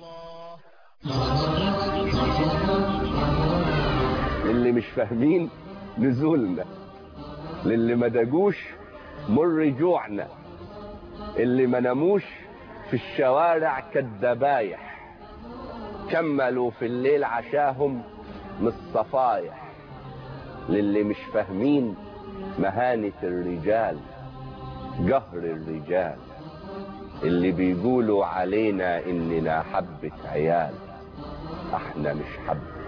اللي مش فاهمين نزولنا للي ما داجوش مر جوعنا اللي ما ناموش في الشوارع كالدبايح كملوا في الليل عشاهم من الصفايح للي مش فاهمين مهانة الرجال قهر الرجال اللي بيقولوا علينا اننا حبة عيال احنا مش حبة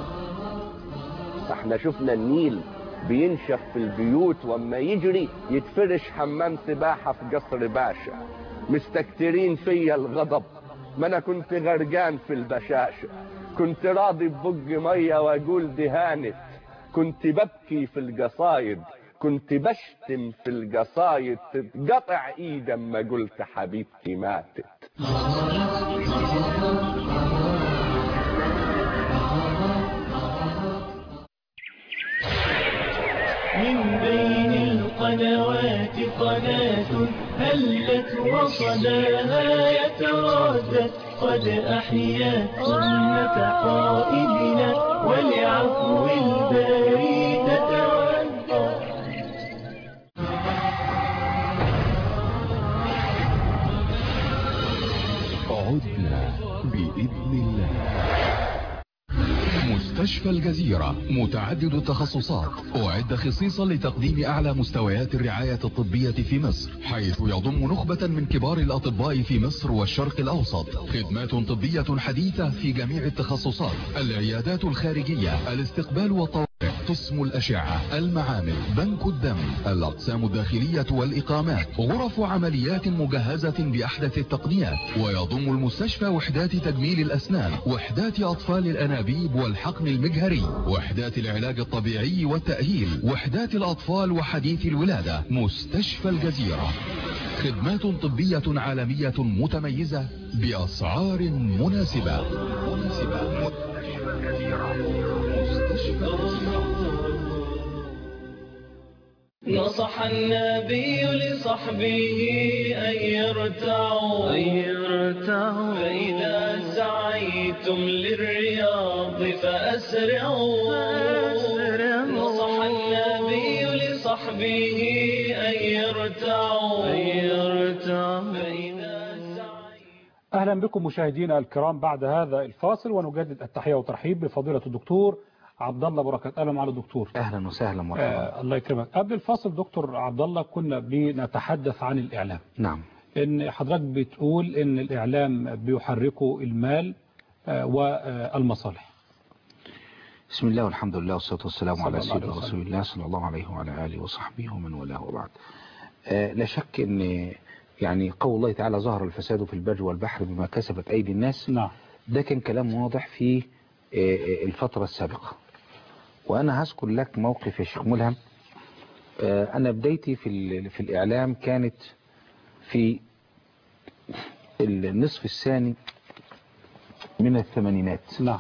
احنا شفنا النيل بينشف في البيوت واما يجري يتفرش حمام سباحة في قصر باشا مستكترين فيا الغضب ما انا كنت غرقان في البشاشة كنت راضي ببق مية واقول دهانت كنت ببكي في القصايد كنت بشتم في القصايد تتقطع ايدي اما قلت حبيبتي ماتت من بين القنوات قناة هلت وصداها يتردد قد أحيا سنة قائدنا ولعفو الباري تتودد عدنا بإذن الله مستشفى الجزيرة متعدد التخصصات أعد خصيصا لتقديم أعلى مستويات الرعاية الطبية في مصر حيث يضم نخبة من كبار الأطباء في مصر والشرق الأوسط خدمات طبية حديثة في جميع التخصصات العيادات الخارجية الاستقبال والطوارئ قسم الأشعة المعامل بنك الدم الأقسام الداخلية والإقامات غرف عمليات مجهزة بأحدث التقنيات ويضم المستشفى وحدات تجميل الأسنان وحدات أطفال الأنابيب والحقن المجهري وحدات العلاج الطبيعي والتأهيل وحدات الأطفال وحديث الولادة مستشفى الجزيرة خدمات طبية عالمية متميزة بأسعار مناسبة مناسبة نصح النبي لصحبه أن يرتعوا أن يرتعوا فإذا سعيتم للرياض فأسرعوا نصح النبي لصحبه أن يرتعوا أن يرتعوا فإذا أهلا بكم مشاهدينا الكرام بعد هذا الفاصل ونجدد التحية والترحيب بفضيلة الدكتور عبد الله بركات اهلا معنا دكتور اهلا وسهلا مرحبا آه الله يكرمك قبل الفاصل دكتور عبد الله كنا بنتحدث عن الاعلام نعم ان حضرتك بتقول ان الاعلام بيحركه المال آه والمصالح بسم الله والحمد لله والصلاه والسلام صلى على الله سيدنا عليه وسلم. رسول الله صلى الله عليه وعلى اله وصحبه ومن والاه وبعد آه لا شك ان يعني قول الله تعالى ظهر الفساد في البر والبحر بما كسبت ايدي الناس نعم ده كان كلام واضح في آه، آه، الفتره السابقه وانا هذكر لك موقف يا شيخ ملهم آه، انا بدايتي في ال- في الاعلام كانت في النصف الثاني من الثمانينات نعم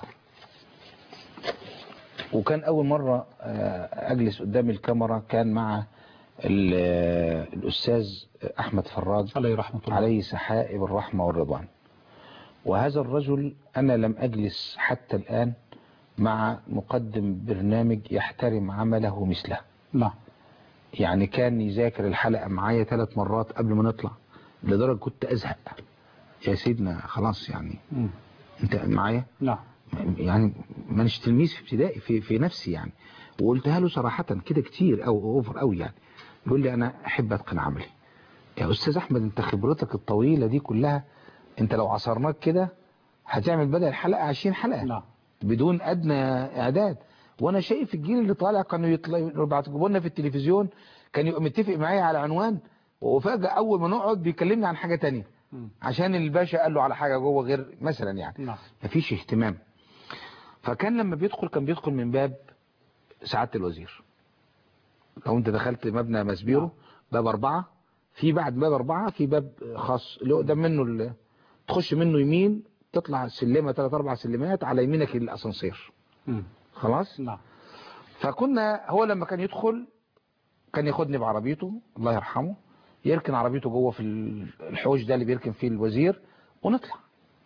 وكان اول مرة آه، اجلس قدام الكاميرا كان مع ال- آه، الاستاذ احمد فراج عليه رحمة الله عليه سحائب الرحمة والرضوان وهذا الرجل أنا لم أجلس حتى الآن مع مقدم برنامج يحترم عمله مثله نعم يعني كان يذاكر الحلقة معايا ثلاث مرات قبل ما نطلع لدرجة كنت أزهق يا سيدنا خلاص يعني مم. انت معايا نعم يعني مانيش تلميذ في ابتدائي في, في نفسي يعني وقلتها له صراحة كده كتير او اوفر قوي يعني يقول لي انا احب اتقن عملي يا استاذ احمد انت خبرتك الطويلة دي كلها انت لو عصرناك كده هتعمل بدل الحلقة 20 حلقة نعم بدون ادنى اعداد وانا شايف الجيل اللي طالع كانوا يطلعوا بيعتبروا لنا في التلفزيون كان يبقى متفق معايا على عنوان وفجأة اول ما نقعد بيكلمني عن حاجة تانية مم. عشان الباشا قال له على حاجة جوه غير مثلا يعني نعم مفيش اهتمام فكان لما بيدخل كان بيدخل من باب سعادة الوزير لو انت دخلت مبنى مسبيرو باب أربعة في بعد باب أربعة في باب خاص اللي قدام منه ال- تخش منه يمين تطلع سلمة ثلاث أربع سلمات على يمينك الأسانسير مم. خلاص نعم فكنا هو لما كان يدخل كان ياخدني بعربيته الله يرحمه يركن عربيته جوه في الحوش ده اللي بيركن فيه الوزير ونطلع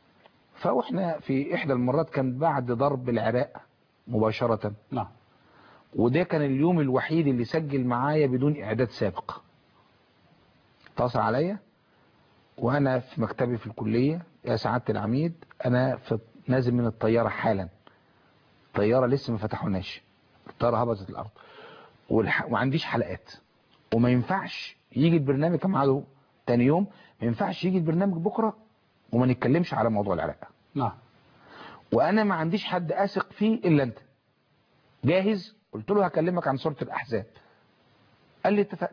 فاحنا في احدى المرات كان بعد ضرب العراق مباشرة نعم وده كان اليوم الوحيد اللي سجل معايا بدون اعداد سابق اتصل عليا وانا في مكتبي في الكلية يا سعادة العميد انا في نازل من الطيارة حالا طيارة لسه ما فتحوناش الطيارة هبطت الارض والح... وما عنديش حلقات وما ينفعش يجي البرنامج كان ميعاده تاني يوم ما ينفعش يجي البرنامج بكرة وما نتكلمش على موضوع العراق نعم وانا ما عنديش حد اثق فيه الا انت جاهز قلت له هكلمك عن سورة الاحزاب قال لي اتفقنا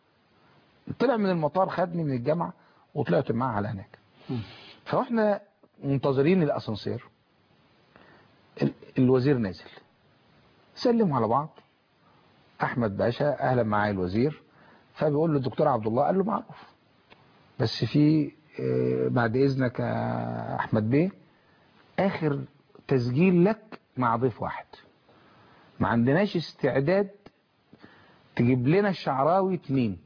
طلع من المطار خدني من الجامعة وطلعت معاه على هناك مم. فاحنا منتظرين الاسانسير ال- الوزير نازل سلموا على بعض احمد باشا اهلا معايا الوزير فبيقول له الدكتور عبد الله قال له معروف بس في آه، بعد اذنك يا احمد بيه اخر تسجيل لك مع ضيف واحد ما عندناش استعداد تجيب لنا الشعراوي اتنين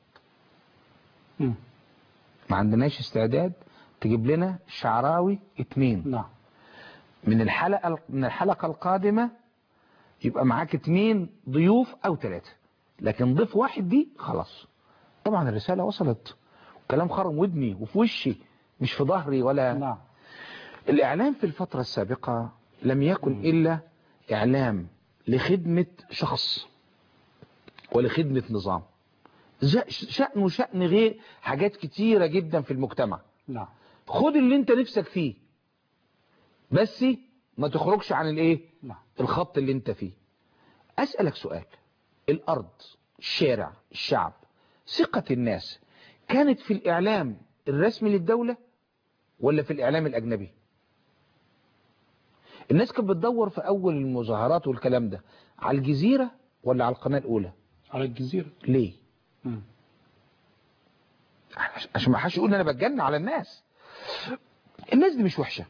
مم. ما عندناش استعداد تجيب لنا الشعراوي اتنين نعم من الحلقة من الحلقة القادمة يبقى معاك اتنين ضيوف او ثلاثة لكن ضيف واحد دي خلاص طبعا الرسالة وصلت كلام خرم ودني وفي وشي مش في ظهري ولا نعم الإعلام في الفترة السابقة لم يكن إلا إعلام لخدمة شخص ولخدمة نظام ج- شأنه شأن غير حاجات كتيرة جدا في المجتمع نعم خد اللي انت نفسك فيه بس ما تخرجش عن الايه نعم الخط اللي انت فيه اسألك سؤال الارض الشارع الشعب ثقة الناس كانت في الاعلام الرسمي للدولة ولا في الاعلام الاجنبي الناس كانت بتدور في اول المظاهرات والكلام ده على الجزيرة ولا على القناة الاولى على الجزيرة ليه مم. عش- عشان ما حدش يقول ان انا بتجنن على الناس الناس دي مش وحشة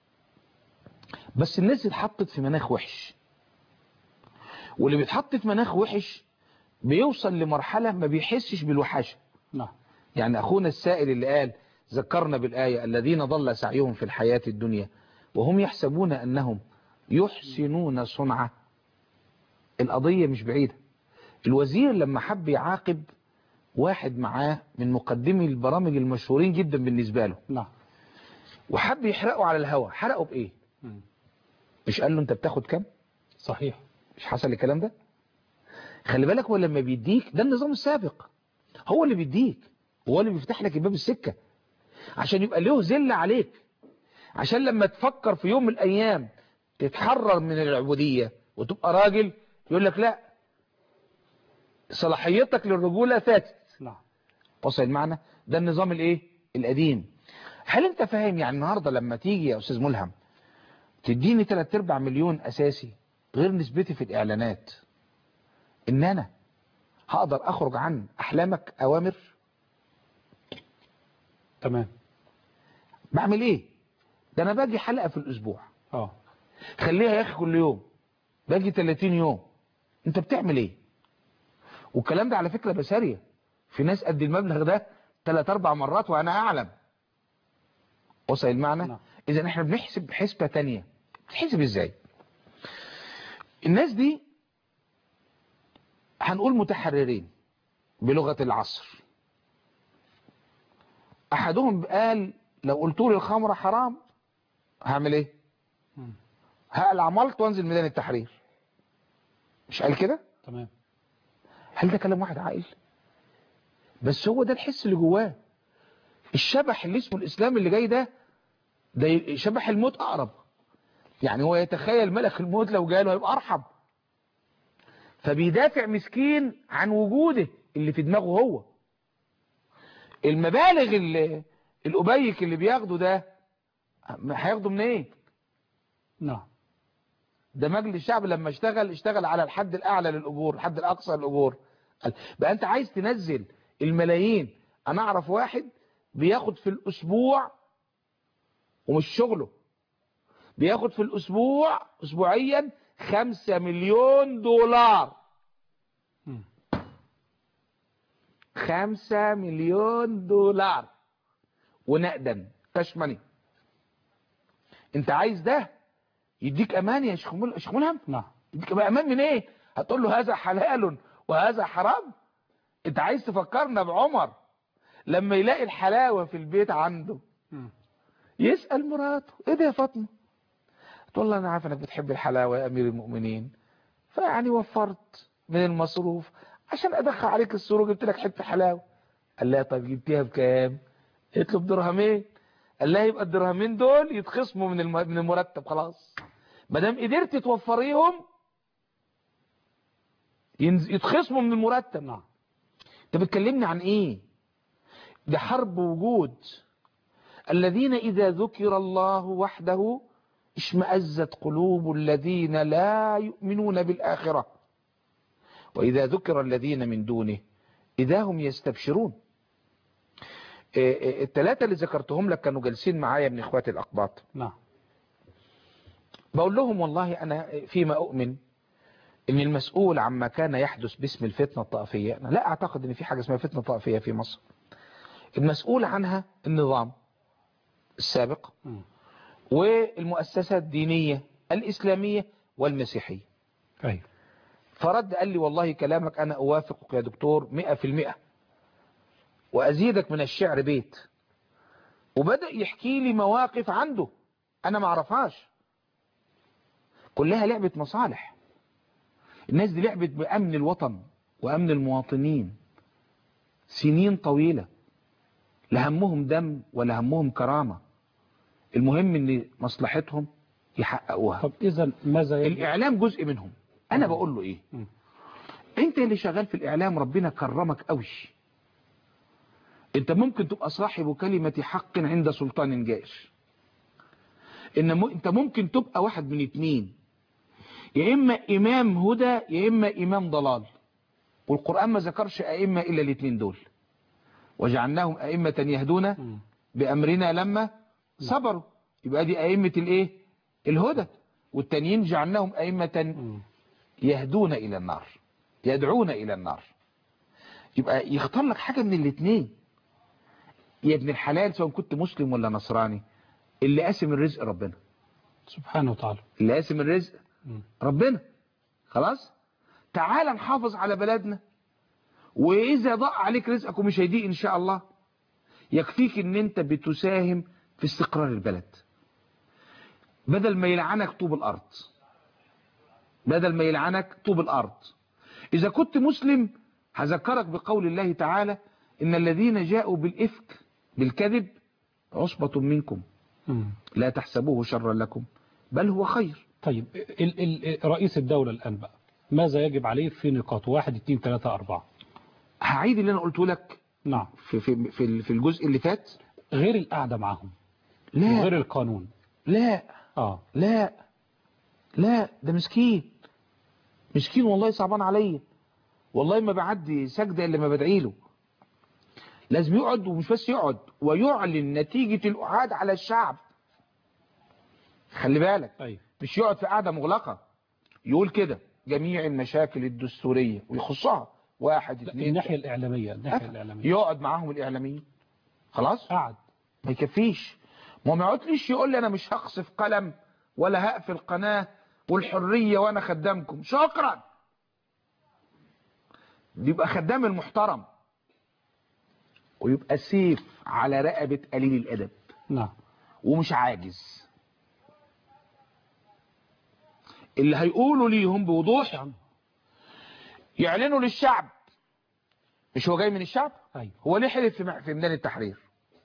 بس الناس دي اتحطت في مناخ وحش واللي بيتحط في مناخ وحش بيوصل لمرحلة ما بيحسش بالوحشة نعم يعني أخونا السائل اللي قال ذكرنا بالآية الذين ضل سعيهم في الحياة الدنيا وهم يحسبون أنهم يحسنون صنعة القضية مش بعيدة الوزير لما حب يعاقب واحد معاه من مقدمي البرامج المشهورين جدا بالنسبة له نعم وحب يحرقه على الهوا حرقه بإيه مم. مش قال له انت بتاخد كام صحيح مش حصل الكلام ده خلي بالك هو لما بيديك ده النظام السابق هو اللي بيديك هو اللي بيفتح لك الباب السكة عشان يبقى له ذلة عليك عشان لما تفكر في يوم من الأيام تتحرر من العبودية وتبقى راجل يقول لك لا صلاحيتك للرجولة فاتت نعم وصل المعنى ده النظام الايه القديم هل انت فاهم يعني النهاردة لما تيجي يا استاذ ملهم تديني 3 ارباع مليون اساسي غير نسبتي في الاعلانات ان انا هقدر اخرج عن احلامك اوامر تمام بعمل ايه ده انا باجي حلقة في الاسبوع اه خليها يا اخي كل يوم باجي 30 يوم انت بتعمل ايه والكلام ده على فكرة بسارية في ناس قد المبلغ ده ثلاث اربع مرات وانا اعلم وصل المعنى اذا احنا بنحسب حسبة تانية بتحسب ازاي الناس دي هنقول متحررين بلغة العصر احدهم قال لو قلت لي الخمرة حرام هعمل ايه هقلع ملط وانزل ميدان التحرير مش قال كده تمام هل ده كلام واحد عاقل بس هو ده الحس اللي جواه الشبح اللي اسمه الاسلام اللي جاي ده ده شبح الموت اقرب يعني هو يتخيل ملك الموت لو جاله هيبقى ارحب فبيدافع مسكين عن وجوده اللي في دماغه هو المبالغ اللي الأبيك اللي بياخده ده هياخده منين ايه؟ نعم ده مجلس الشعب لما اشتغل اشتغل على الحد الأعلى للأجور الحد الأقصى للأجور قال بقى أنت عايز تنزل الملايين أنا أعرف واحد بياخد في الأسبوع ومش شغله بياخد في الأسبوع أسبوعيا خمسة مليون دولار خمسة مليون دولار ونقدا كاش ماني انت عايز ده يديك امان يا شيخ مل- شيخ ملهم نعم يديك امان من ايه هتقول له هذا حلال وهذا حرام انت عايز تفكرنا بعمر لما يلاقي الحلاوة في البيت عنده يسأل مراته ايه ده يا فاطمة تقول له انا عارف انك بتحب الحلاوة يا امير المؤمنين فيعني وفرت من المصروف عشان ادخل عليك السرور جبت لك حته حلاوه قال لها طب جبتيها بكام قلت له بدرهمين قال لها يبقى الدرهمين دول يتخصموا من الم- من المرتب خلاص ما دام قدرت توفريهم ينز- يتخصموا من المرتب نعم انت بتكلمني عن ايه ده حرب وجود الذين اذا ذكر الله وحده اشمأزت قلوب الذين لا يؤمنون بالآخرة وإذا ذكر الذين من دونه إذا هم يستبشرون إيه إيه الثلاثة اللي ذكرتهم لك كانوا جالسين معايا من إخواتي الأقباط نعم بقول لهم والله أنا فيما أؤمن إن المسؤول عما كان يحدث باسم الفتنة الطائفية أنا لا أعتقد إن في حاجة اسمها فتنة طائفية في مصر المسؤول عنها النظام السابق والمؤسسة الدينية الإسلامية والمسيحية أيوة. فرد قال لي والله كلامك أنا أوافقك يا دكتور مئة في المئة وأزيدك من الشعر بيت وبدأ يحكي لي مواقف عنده أنا ما أعرفهاش كلها لعبة مصالح الناس دي لعبت بأمن الوطن وأمن المواطنين سنين طويلة لا همهم دم ولا همهم كرامة المهم ان مصلحتهم يحققوها طب اذا ماذا يجب؟ الاعلام جزء منهم انا بقول له ايه انت اللي شغال في الاعلام ربنا كرمك قوي انت ممكن تبقى صاحب كلمة حق عند سلطان جائر ان م... انت ممكن تبقى واحد من اتنين يا اما امام هدى يا اما امام ضلال والقرآن ما ذكرش ائمة الا الاتنين دول وجعلناهم ائمة يهدون بامرنا لما صبروا يبقى دي ائمة الايه الهدى والتانيين جعلناهم ائمة يهدون الى النار يدعون الى النار يبقى يختار لك حاجة من الاتنين يا ابن الحلال سواء كنت مسلم ولا نصراني اللي قاسم الرزق ربنا سبحانه وتعالى اللي قاسم الرزق ربنا خلاص تعال نحافظ على بلدنا واذا ضاع عليك رزقك ومش هيضيق ان شاء الله يكفيك ان انت بتساهم في استقرار البلد بدل ما يلعنك طوب الارض بدل ما يلعنك طوب الارض اذا كنت مسلم هذكرك بقول الله تعالى ان الذين جاءوا بالافك بالكذب عصبة منكم لا تحسبوه شرا لكم بل هو خير طيب ال ال رئيس الدولة الآن بقى ماذا يجب عليه في نقاط واحد اثنين ثلاثة أربعة هعيد اللي أنا قلته لك نعم في, في, في, في الجزء اللي فات غير القعدة معهم لا غير القانون لا آه لا لا ده مسكين مسكين والله صعبان عليا والله ما بعدي سجدة إلا ما بدعي له لازم يقعد ومش بس يقعد ويعلن نتيجة القعاد على الشعب خلي بالك أيوة. مش يقعد في قاعدة مغلقة يقول كده جميع المشاكل الدستورية ويخصها واحد اثنين الناحية الإعلامية الناحية الإعلامية يقعد معاهم الإعلاميين خلاص قعد ما يكفيش ما ما يقعدليش يقول لي انا مش هقصف قلم ولا هقفل قناه والحريه وانا خدامكم شكرا يبقى خدام المحترم ويبقى سيف على رقبه قليل الادب نعم ومش عاجز اللي هيقولوا ليهم بوضوح يعلنوا للشعب مش هو جاي من الشعب أيوة. هو ليه حلف في م- في ميدان التحرير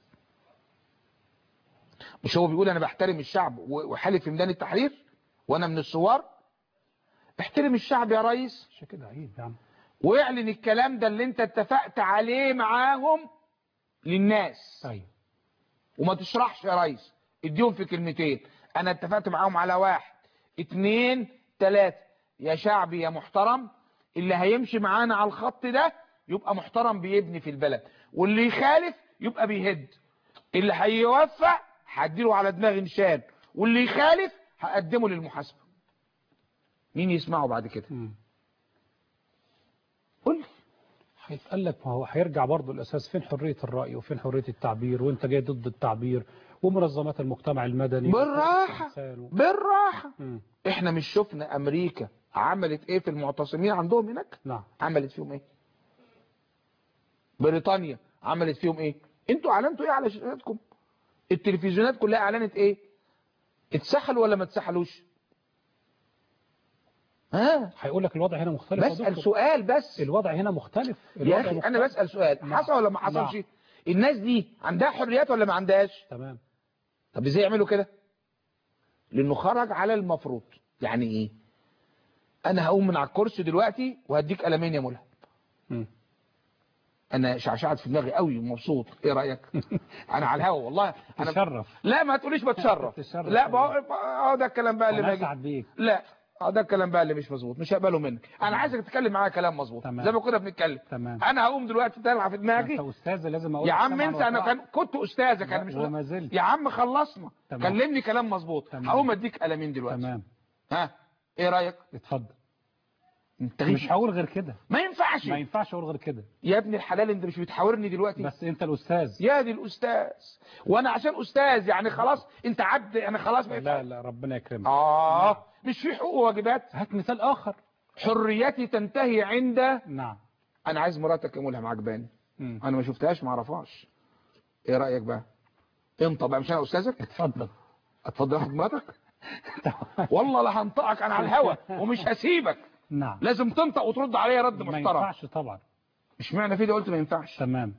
مش هو بيقول انا بحترم الشعب و- وحلف في ميدان التحرير وانا من الثوار احترم الشعب يا ريس مش كده عيب يا عم واعلن الكلام ده اللي انت اتفقت عليه معاهم للناس ايوه وما تشرحش يا ريس اديهم في كلمتين انا اتفقت معاهم على واحد اتنين تلاتة يا شعبي يا محترم اللي هيمشي معانا على الخط ده يبقى محترم بيبني في البلد واللي يخالف يبقى بيهد اللي هيوفق هديله على دماغ نشان واللي يخالف هقدمه للمحاسبة مين يسمعه بعد كده قول هيتقال لك ما هو هيرجع برضه الاساس فين حريه الراي وفين حريه التعبير وانت جاي ضد التعبير ومنظمات المجتمع المدني بالراحة والإنسان و- بالراحة مم. احنا مش شفنا امريكا عملت ايه في المعتصمين عندهم هناك نعم عملت فيهم ايه بريطانيا عملت فيهم ايه انتوا اعلنتوا ايه على شاشاتكم التلفزيونات كلها اعلنت ايه اتسحلوا ولا ما اتسحلوش ها هيقول لك الوضع هنا مختلف يا بسأل دكتور. سؤال بس الوضع هنا مختلف يا الوضع اخي مختلف. انا بسأل سؤال نعم. حصل ولا ما حصلش نعم. الناس دي عندها حريات ولا ما عندهاش تمام طب ازاي يعملوا كده لانه خرج على المفروض يعني ايه انا هقوم من على الكرسي دلوقتي وهديك قلمين يا ملهم مم. انا شعشعت في دماغي قوي ومبسوط ايه رايك انا على الهوا والله انا تشرف لا ما تقوليش بتشرف تشرف لا بقى- اه ده الكلام بقى اللي وانا باجي اسعد بيك لا اه ده الكلام بقى اللي مش مظبوط مش هقبله منك انا عايزك تتكلم معايا كلام مظبوط تمام. زي ما كنا بنتكلم تمام انا هقوم دلوقتي طالعه في دماغي انت استاذ لازم اقول يا لك عم سمعا انت انا وطاعة. كان كنت استاذك انا مش وما زلت يا عم خلصنا تمام. كلمني كلام مظبوط تمام. هقوم اديك قلمين دلوقتي تمام ها ايه رايك اتفضل انت مش هقول غير كده ما ينفعش ما ينفعش اقول غير كده يا ابن الحلال انت مش بتحاورني دلوقتي بس انت الاستاذ يا دي الاستاذ وانا عشان استاذ يعني خلاص انت عبد انا خلاص ما لا لا ربنا يكرمك اه مش في حقوق وواجبات هات مثال اخر حريتي تنتهي عند نعم انا عايز مراتك يا ملهم عجباني مم. انا ما شفتهاش ما اعرفهاش ايه رايك بقى انت بقى مش انا استاذك اتفضل اتفضل اخد مراتك والله لا هنطقك انا على الهوا ومش هسيبك نعم لازم تنطق وترد عليا رد ما محترم ينفعش طبعا مش معنى في ده قلت ما ينفعش تمام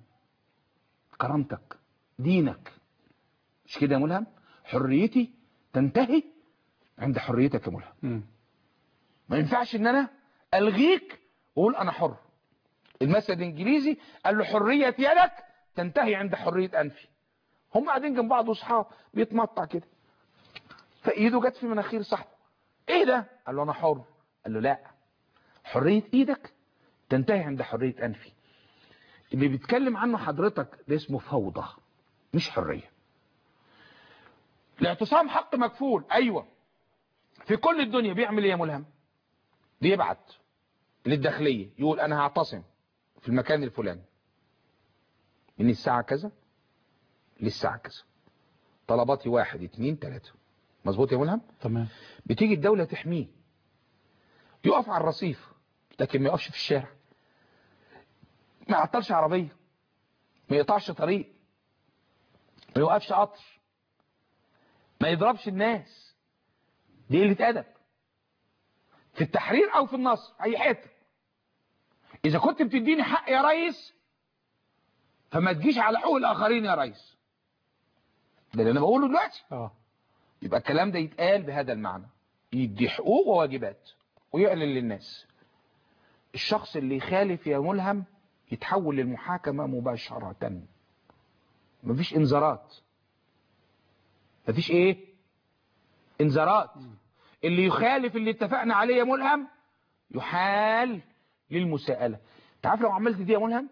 كرامتك دينك مش كده يا ملهم حريتي تنتهي عند حريتك يا ملهم مم. ما ينفعش ان انا الغيك واقول انا حر المثل الانجليزي قال له حريه يدك تنتهي عند حريه انفي هم قاعدين جنب بعض واصحاب بيتمطع كده فايده جت في مناخير صاحبه ايه ده قال له انا حر قال له لا حريه ايدك تنتهي عند حريه انفي اللي بيتكلم عنه حضرتك ده اسمه فوضى مش حريه الاعتصام حق مكفول ايوه في كل الدنيا بيعمل ايه يا ملهم بيبعت للداخليه يقول انا هعتصم في المكان الفلاني من الساعه كذا للساعه كذا طلباتي واحد اتنين تلاته مظبوط يا ملهم تمام بتيجي الدوله تحميه يقف على الرصيف لكن ما يقفش في الشارع ما يعطلش عربيه ما يقطعش طريق ما يوقفش قطر ما يضربش الناس دي قله ادب في التحرير او في النصر اي حته اذا كنت بتديني حق يا ريس فما تجيش على حقوق الاخرين يا ريس ده اللي انا بقوله دلوقتي اه يبقى الكلام ده يتقال بهذا المعنى يدي حقوق وواجبات ويعلن للناس الشخص اللي يخالف يا ملهم يتحول للمحاكمة مباشرة مفيش انذارات مفيش ايه انذارات اللي يخالف اللي اتفقنا عليه يا ملهم يحال للمساءلة تعرف لو عملت دي يا ملهم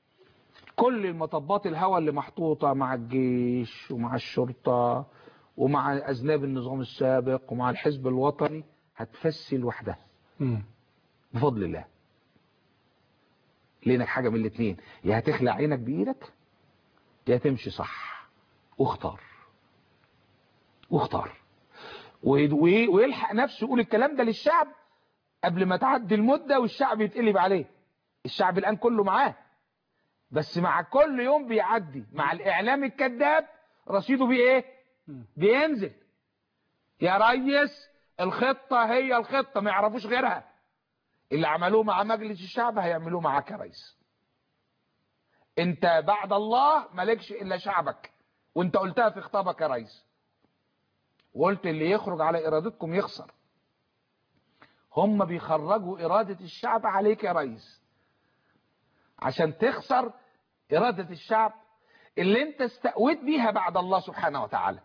كل المطبات الهواء اللي محطوطة مع الجيش ومع الشرطة ومع أذناب النظام السابق ومع الحزب الوطني هتفسي لوحدها مم. بفضل الله لانك حاجة من الاثنين يا هتخلع عينك بإيدك يا تمشي صح واختار واختار و- و- ويلحق نفسه يقول الكلام ده للشعب قبل ما تعدي المدة والشعب يتقلب عليه الشعب الآن كله معاه بس مع كل يوم بيعدي مع الإعلام الكذاب رصيده بإيه بينزل يا ريس الخطة هي الخطة ما يعرفوش غيرها اللي عملوه مع مجلس الشعب هيعملوه معاك يا ريس انت بعد الله مالكش الا شعبك وانت قلتها في خطابك يا ريس وقلت اللي يخرج على ارادتكم يخسر هم بيخرجوا ارادة الشعب عليك يا ريس عشان تخسر ارادة الشعب اللي انت استقويت بيها بعد الله سبحانه وتعالى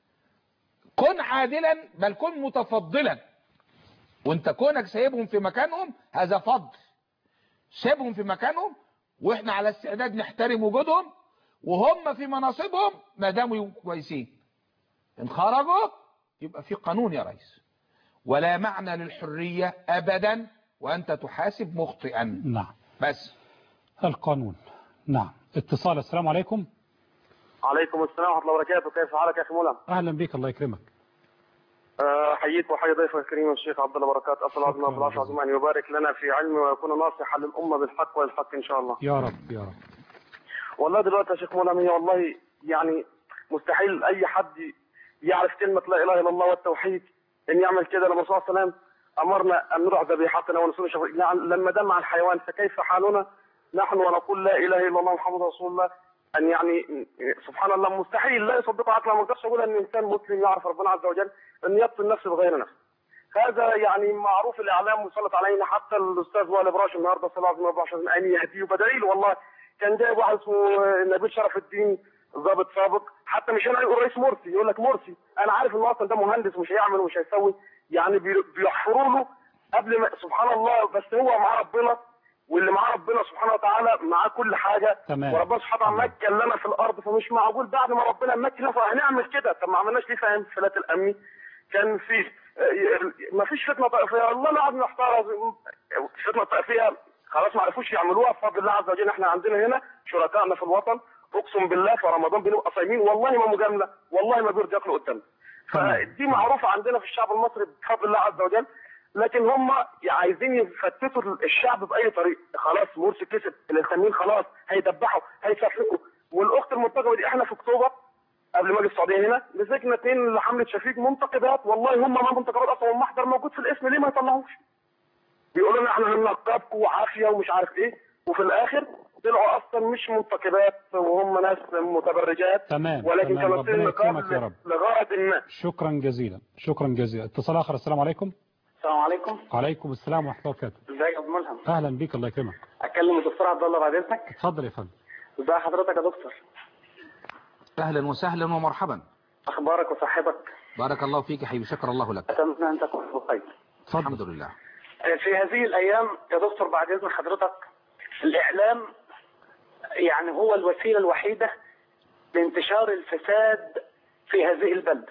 كن عادلا بل كن متفضلا وانت كونك سايبهم في مكانهم هذا فضل سيبهم في مكانهم واحنا على استعداد نحترم وجودهم وهم في مناصبهم ما داموا كويسين ان خرجوا يبقى في قانون يا ريس ولا معنى للحرية ابدا وانت تحاسب مخطئا نعم بس القانون نعم اتصال السلام عليكم عليكم السلام ورحمه الله وبركاته كيف حالك يا اخي مولى اهلا بك الله يكرمك أه حييك وحيي ضيفك الكريم الشيخ عبد الله بركات اسال الله عز وجل العظيم ان يبارك لنا في علمه ويكون ناصحا للامه بالحق والحق ان شاء الله يا رب يا رب والله دلوقتي يا شيخ مولى هي والله يعني مستحيل اي حد يعرف كلمه لا اله الا الله والتوحيد ان يعمل كده لما الرسول صلى الله عليه وسلم امرنا ان نرع ذبيحتنا ونسون شفر لما دم على الحيوان فكيف حالنا نحن ونقول لا اله الا الله محمد رسول الله ان يعني سبحان الله مستحيل لا يصدق عقلا ما اقدرش اقول ان انسان مسلم يعرف ربنا عز وجل ان يقتل نفسه بغير نفس هذا يعني معروف الاعلام مسلط علينا حتى الاستاذ وائل ابراش النهارده صلى الله عليه وسلم ان يهديه وبدعي له والله كان جايب واحد اسمه نبيل شرف الدين ضابط سابق حتى مش انا يقول رئيس مرسي يقول لك مرسي انا عارف ان اصلا ده مهندس مش هيعمل ومش هيسوي يعني بي- بيحفروا له قبل ما سبحان الله بس هو مع ربنا واللي معاه ربنا سبحانه وتعالى معاه كل حاجه تمام. وربنا سبحانه وتعالى مكن لنا في الارض فمش معقول بعد ما ربنا مكن لنا هنعمل كده طب ما عملناش ليه فاهم في فلات الامني كان في ما فيش فتنه طائفيه الله لا قعدنا نحتار فتنه طائفيه خلاص ما عرفوش يعملوها بفضل الله عز وجل احنا عندنا هنا شركائنا في الوطن اقسم بالله في رمضان بنبقى صايمين والله ما مجامله والله ما بيرضوا ياكلوا قدامنا فدي معروفه عندنا في الشعب المصري بفضل الله عز وجل لكن هم عايزين يفتتوا الشعب باي طريق خلاص مرسي كسب الاسلاميين خلاص هيدبحوا هيصفقوا والاخت المنتقبه دي احنا في اكتوبر قبل ما اجي السعوديه هنا مسكنا اثنين لحمله شفيق منتقبات والله هم ما منتقبات اصلا والمحضر موجود في الاسم ليه ما يطلعوش؟ بيقولوا لنا احنا هننقبكم وعافيه ومش عارف ايه وفي الاخر طلعوا اصلا مش منتقبات وهم ناس متبرجات تمام ولكن تمام كانوا ربنا سن يكرمك يا رب لغرض ما شكرا جزيلا شكرا جزيلا اتصال اخر السلام عليكم السلام عليكم عليكم السلام ورحمه الله وبركاته ازيك يا ابو ملهم اهلا بك الله يكرمك اكلم الدكتور عبد الله بعد اذنك اتفضل يا فندم ازي حضرتك يا دكتور اهلا وسهلا ومرحبا اخبارك وصحتك بارك الله فيك يا حبيبي شكر الله لك اتمنى ان تكون بخير الحمد لله في هذه الايام يا دكتور بعد اذن حضرتك الاعلام يعني هو الوسيله الوحيده لانتشار الفساد في هذه البلده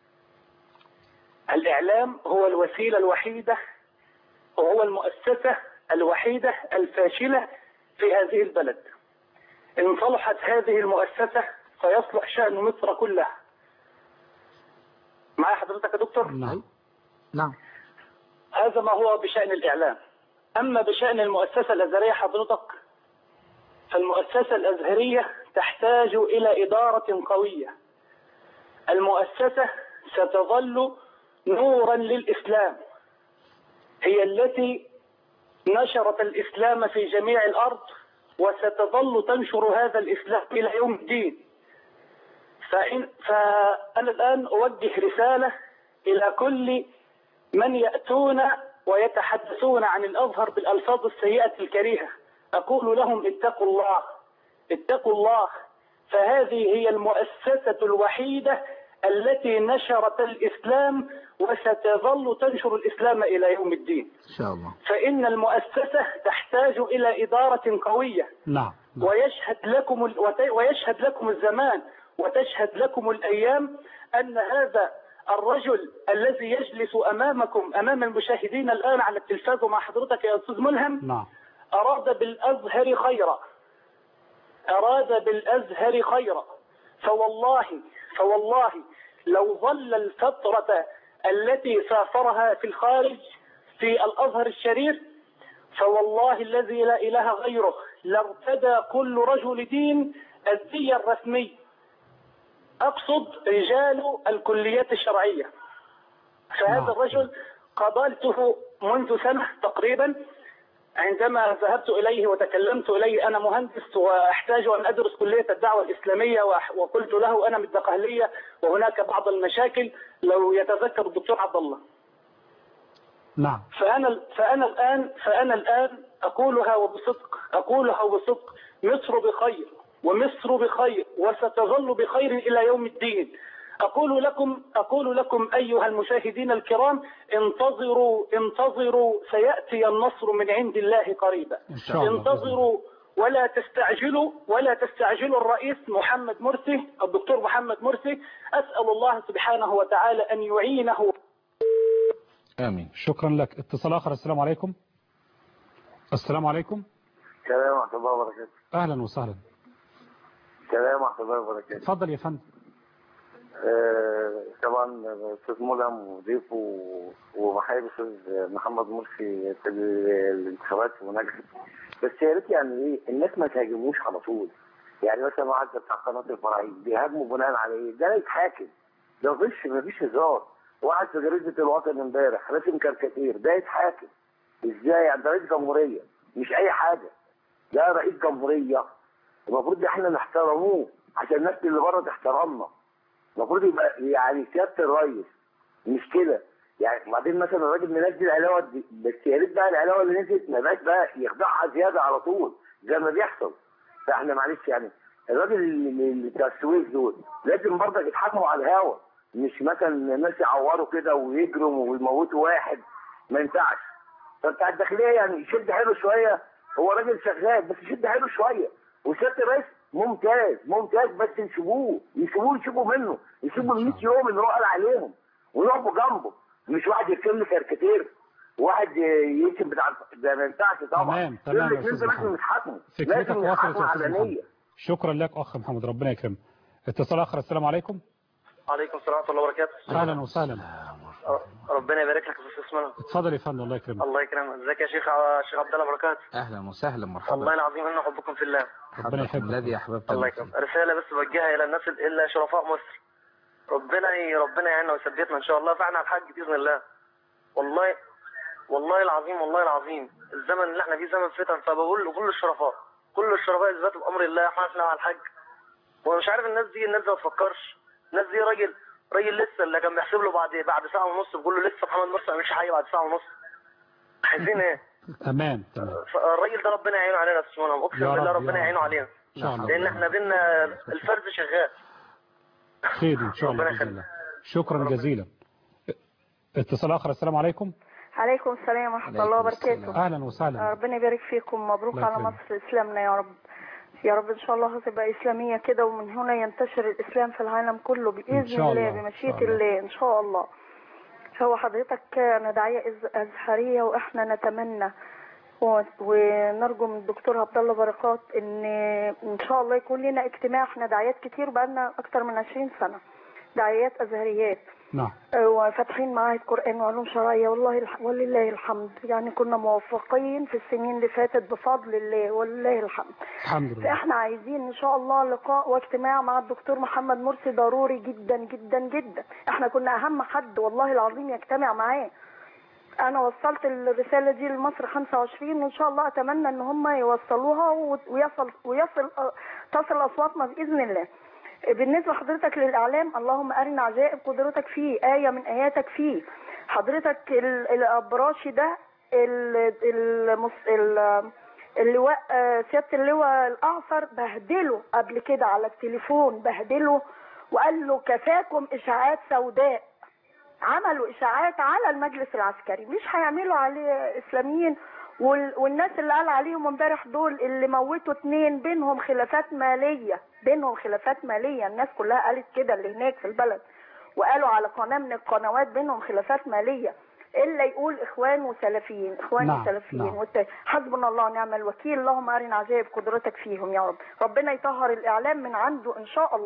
الاعلام هو الوسيله الوحيده وهو المؤسسه الوحيده الفاشله في هذه البلد ان صلحت هذه المؤسسه سيصلح شان مصر كلها معايا حضرتك يا دكتور نعم نعم هذا ما هو بشأن الإعلام أما بشأن المؤسسة الأزهرية حضرتك فالمؤسسة الأزهرية تحتاج إلى إدارة قوية المؤسسة ستظل نورا للإسلام هي التي نشرت الإسلام في جميع الأرض وستظل تنشر هذا الإسلام إلى يوم الدين فإن فأنا الآن أوجه رسالة إلى كل من يأتون ويتحدثون عن الأزهر بالألفاظ السيئة الكريهة أقول لهم اتقوا الله اتقوا الله فهذه هي المؤسسة الوحيدة التي نشرت الإسلام وستظل تنشر الإسلام إلى يوم الدين ان شاء الله فإن المؤسسة تحتاج إلى إدارة قوية نعم ويشهد لكم ال- وت- ويشهد لكم الزمان وتشهد لكم الأيام أن هذا الرجل الذي يجلس أمامكم أمام المشاهدين الآن على التلفاز ومع حضرتك يا أستاذ ملهم نعم أراد بالأزهر خيرا أراد بالأزهر خيرا فوالله فوالله لو ظل الفترة التي سافرها في الخارج في الأزهر الشريف فوالله الذي لا إله غيره لارتدى كل رجل دين الزي الرسمي أقصد رجال الكليات الشرعية فهذا الرجل قابلته منذ سنة تقريبا عندما ذهبت إليه وتكلمت إليه أنا مهندس وأحتاج أن أدرس كلية الدعوة الإسلامية وأح- وقلت له أنا من الدقهلية وهناك بعض المشاكل لو يتذكر الدكتور عبد الله نعم فأنا فأنا الآن فأنا الآن أقولها وبصدق أقولها وبصدق مصر بخير ومصر بخير وستظل بخير إلى يوم الدين أقول لكم أقول لكم أيها المشاهدين الكرام انتظروا انتظروا سيأتي النصر من عند الله قريبا إن شاء الله. انتظروا ولا تستعجلوا ولا تستعجلوا الرئيس محمد مرسي الدكتور محمد مرسي أسأل الله سبحانه وتعالى أن يعينه آمين شكرا لك اتصال آخر السلام عليكم السلام عليكم السلام ورحمة الله وبركاته أهلا وسهلا السلام ورحمة الله وبركاته اتفضل يا فندم آه، طبعا أستاذ ملهم وضيفه و- ومحارب أستاذ محمد مرسي في ال- الانتخابات ونجحت بس يا ريت يعني إيه الناس ما تهاجموش على طول يعني مثلا واحد بتاع قناة الفراعين بيهاجموا بناء على إيه؟ ده لا يتحاكم ده مفيش مفيش هزار واحد في جريدة الوطن امبارح راسم كاريكاتير ده يتحاكم ازاي يعني ده رئيس جمهورية مش أي حاجة ده رئيس جمهورية المفروض احنا نحترموه عشان الناس اللي بره تحترمنا المفروض يبقى يعني سياده الريس مش كده يعني وبعدين مثلا الراجل منزل علاوه دي بس يا ريت بقى العلاوه اللي نزلت ما بقاش بقى يخضعها زياده على طول زي ما بيحصل فاحنا معلش يعني الراجل اللي اللي بتاع السويس دول لازم برضك يتحاكموا على الهوا مش مثلا الناس يعوروا كده ويجروا ويموتوا واحد ما ينفعش فبتاع الداخليه يعني يشد حيله شويه هو راجل شغال بس يشد حيله شويه وسياده الرئيس ممتاز ممتاز بس يسيبوه يسيبوه يسيبوا منه يسيبوا ال 100 يوم اللي هو قال عليهم ويقفوا جنبه مش واحد يرسم لي كاريكاتير وواحد يكتب بتاع ده ما ينفعش طبعا تمام تمام دول يا الاثنين أستاذ دول لازم محمد يتحاكموا فكرتك لازم واصلت يتحاكموا يا أستاذ محمد علنيا شكرا لك أخ محمد ربنا يكرمك اتصال آخر السلام عليكم عليكم السلام ورحمة الله وبركاته أهلا وسهلا ربنا يبارك لك في اسمنا اتفضل يا فندم الله يكرمك الله يكرمك ازيك يا شيخ شيخ عبد الله بركات اهلا وسهلا مرحبا والله العظيم انه احبكم في الله ربنا يحبك الذي احببت الله يكرمك رسالة بس بوجهها الى الناس الى شرفاء مصر ربنا ي- ربنا يعيننا ويثبتنا ان شاء الله فاحنا على الحج باذن الله والله والله العظيم والله العظيم الزمن اللي احنا فيه زمن فتن فبقول لكل الشرفاء كل الشرفاء يثبتوا بامر الله احنا احنا على الحج ومش عارف الناس دي الناس دي ما تفكرش الناس دي راجل راجل لسه اللي كان بيحسب له بعد بعد ساعه ونص بيقول له لسه محمد مرسي مش حي بعد ساعه ونص عايزين ايه تمام تمام فالراجل ده ربنا يعينه علينا يا استاذ منعم اقسم يا بالله رب، ربنا يا يعينه رب. علينا إن شاء الله. لان احنا بينا الفرد شغال خير إن شاء الله بإذن الله شكرا جزيلا اتصال آخر السلام عليكم عليكم السلام ورحمة الله وبركاته أهلا وسهلا ربنا يبارك فيكم مبروك الله على يكرمك. مصر إسلامنا يا رب يا رب إن شاء الله هتبقى إسلامية كده ومن هنا ينتشر الإسلام في العالم كله إن بإذن شاء الله الله، إن بمشيئة شاء الله. الله إن شاء الله هو حضرتك أنا داعية أز- أزهرية وإحنا نتمنى و- ونرجو من الدكتور عبد الله بركات ان ان شاء الله يكون لنا اجتماع احنا داعيات كتير بقالنا اكتر من 20 سنه داعيات ازهريات نعم وفاتحين معاهد قرآن وعلوم شرعية والله الح... ولله الحمد يعني كنا موفقين في السنين اللي فاتت بفضل الله ولله الحمد الحمد لله فاحنا عايزين ان شاء الله لقاء واجتماع مع الدكتور محمد مرسي ضروري جدا جدا جدا احنا كنا اهم حد والله العظيم يجتمع معاه انا وصلت الرسالة دي لمصر 25 وان شاء الله اتمنى ان هم يوصلوها و- ويصل ويصل تصل اصواتنا باذن الله بالنسبة حضرتك للإعلام اللهم أرنا عجائب قدرتك فيه آية من آياتك فيه حضرتك ال- الأبراشي ده ال- المس- ال- اللواء آه، سيادة اللواء الأعصر بهدله قبل كده على التليفون بهدله وقال له كفاكم إشاعات سوداء عملوا إشاعات على المجلس العسكري مش هيعملوا عليه إسلاميين وال- والناس اللي قال عليهم امبارح دول اللي موتوا اتنين بينهم خلافات مالية بينهم خلافات مالية الناس كلها قالت كده اللي هناك في البلد وقالوا على قناة من القنوات بينهم خلافات مالية إلا يقول إخوان وسلفيين إخوان نعم، وسلفيين نعم. والت- حسبنا الله ونعم الوكيل اللهم أرنا عجائب قدرتك فيهم يا رب ربنا يطهر الإعلام من عنده إن شاء الله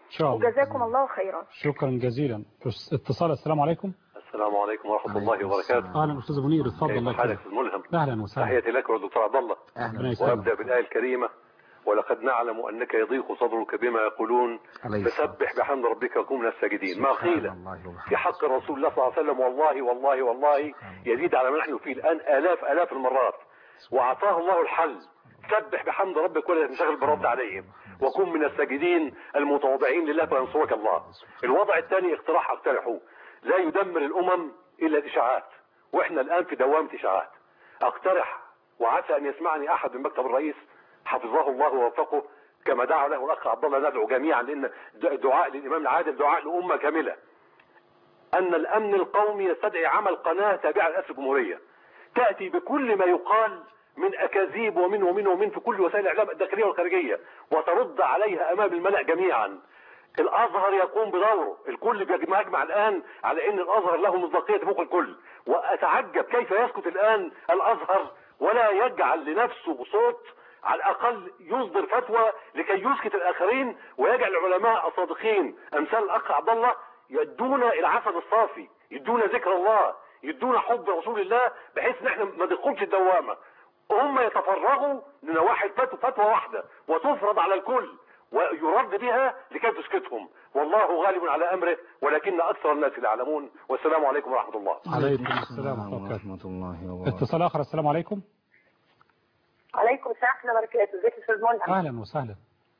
إن شاء الله وجزاكم الله خيرا شكرا جزيلا اتصال السلام عليكم السلام عليكم ورحمة الله وبركاته أهلا أستاذ منير اتفضل كيف الله حالك يكرمك. أستاذ ملهم أهلا وسهلا تحياتي لك والدكتور عبد الله ربنا يسلمك. وأبدأ بالآية الكريمة ولقد نعلم أنك يضيق صدرك بما يقولون عليه الصلاة فسبح بحمد ربك وكن من الساجدين ما سبحان قيل الله وبحمده. في حق الرسول الله صلى الله عليه وسلم والله والله والله يزيد على ما نحن فيه الآن آلاف آلاف المرات وأعطاه الله الحل سبح بحمد ربك ولا تنشغل بالرد عليهم وكن من الساجدين المتواضعين لله فينصرك الله الوضع الثاني اقتراح اقترحه لا يدمر الأمم إلا الإشاعات وإحنا الآن في دوامة إشاعات اقترح وعسى أن يسمعني أحد من مكتب الرئيس حفظه الله ووفقه كما دعا له الأخ عبد الله ندعو جميعا لأن دعاء للإمام العادل دعاء لأمة كاملة أن الأمن القومي يستدعي عمل قناة تابعة لرئاسة الجمهورية تأتي بكل ما يقال من أكاذيب ومن ومن ومن في كل وسائل الإعلام الداخلية والخارجية وترد عليها أمام الملأ جميعا الأزهر يقوم بدوره الكل بيجمع يجمع الآن على أن الأزهر له مصداقية فوق الكل وأتعجب كيف يسكت الآن الأزهر ولا يجعل لنفسه صوت على الأقل يصدر فتوى لكي يسكت الآخرين ويجعل العلماء الصادقين أمثال الأخ عبد الله يدونا العسل الصافي يدونا ذكر الله يدونا حب رسول الله بحيث ان احنا ما ندخلش الدوامه هم يتفرغوا لنواحي فتوى فتوى واحده وتفرض على الكل ويرد بها لكي تسكتهم والله غالب على امره ولكن اكثر الناس لا يعلمون والسلام عليكم ورحمه الله عليكم السلام ورحمة الله اتصال آخر السلام عليكم عليكم السلام ورحمه الله وبركاته ازيك يا استاذ ملهم أهلا وسهلا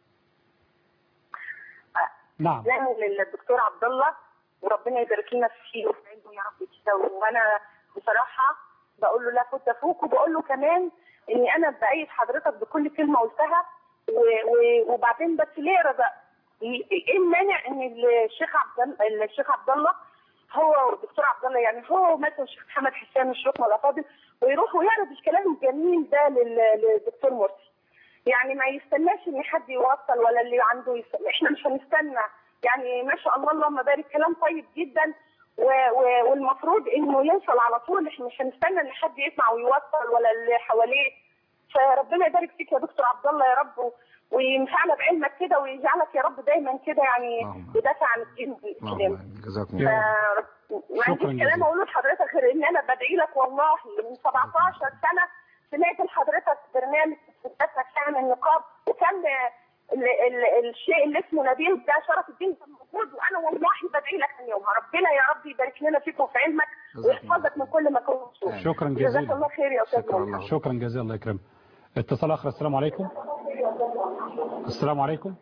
نعم سلام للدكتور عبد الله وربنا يبارك لنا فيه وفي علمه يا رب كده وانا بصراحه بقول له لا فوت فوق وبقول له كمان اني انا بايد حضرتك بكل كلمه قلتها و- و- وبعدين بس ليه رضا ايه المانع ان الشيخ عبد الشيخ عبد الله هو والدكتور عبد الله يعني هو مثلا الشيخ محمد حسان الشيخنا الافاضل ويروح ويعرض الكلام الجميل ده لل- للدكتور مرسي يعني ما يستناش ان حد يوصل ولا اللي عنده يس... احنا مش هنستنى يعني ما شاء الله اللهم بارك كلام طيب جدا و... و... والمفروض انه يوصل على طول احنا مش هنستنى ان حد يسمع ويوصل ولا اللي حواليه فربنا يبارك فيك يا دكتور عبد الله يا رب و... وينفعنا بعلمك كده ويجعلك يا رب دايما كده يعني تدافع عن الدين والاسلام جزاكم يا آه، ما شكراً عنديش جزيلاً. كلام اقوله لحضرتك غير ان انا بدعي لك والله من 17 سنه سمعت لحضرتك برنامج فتاتك عن النقاب وكان ال ال الشيء اللي اسمه نبيل ده شرف الدين كان موجود وانا والله بدعي لك من يومها ربنا يا رب يبارك لنا فيك وفي علمك ويحفظك من كل مكروه وسوء شكرا جزاك جزيلا الله خير يا استاذ ملهم شكرا جزيلا الله يكرمك اتصال آخر السلام عليكم السلام عليكم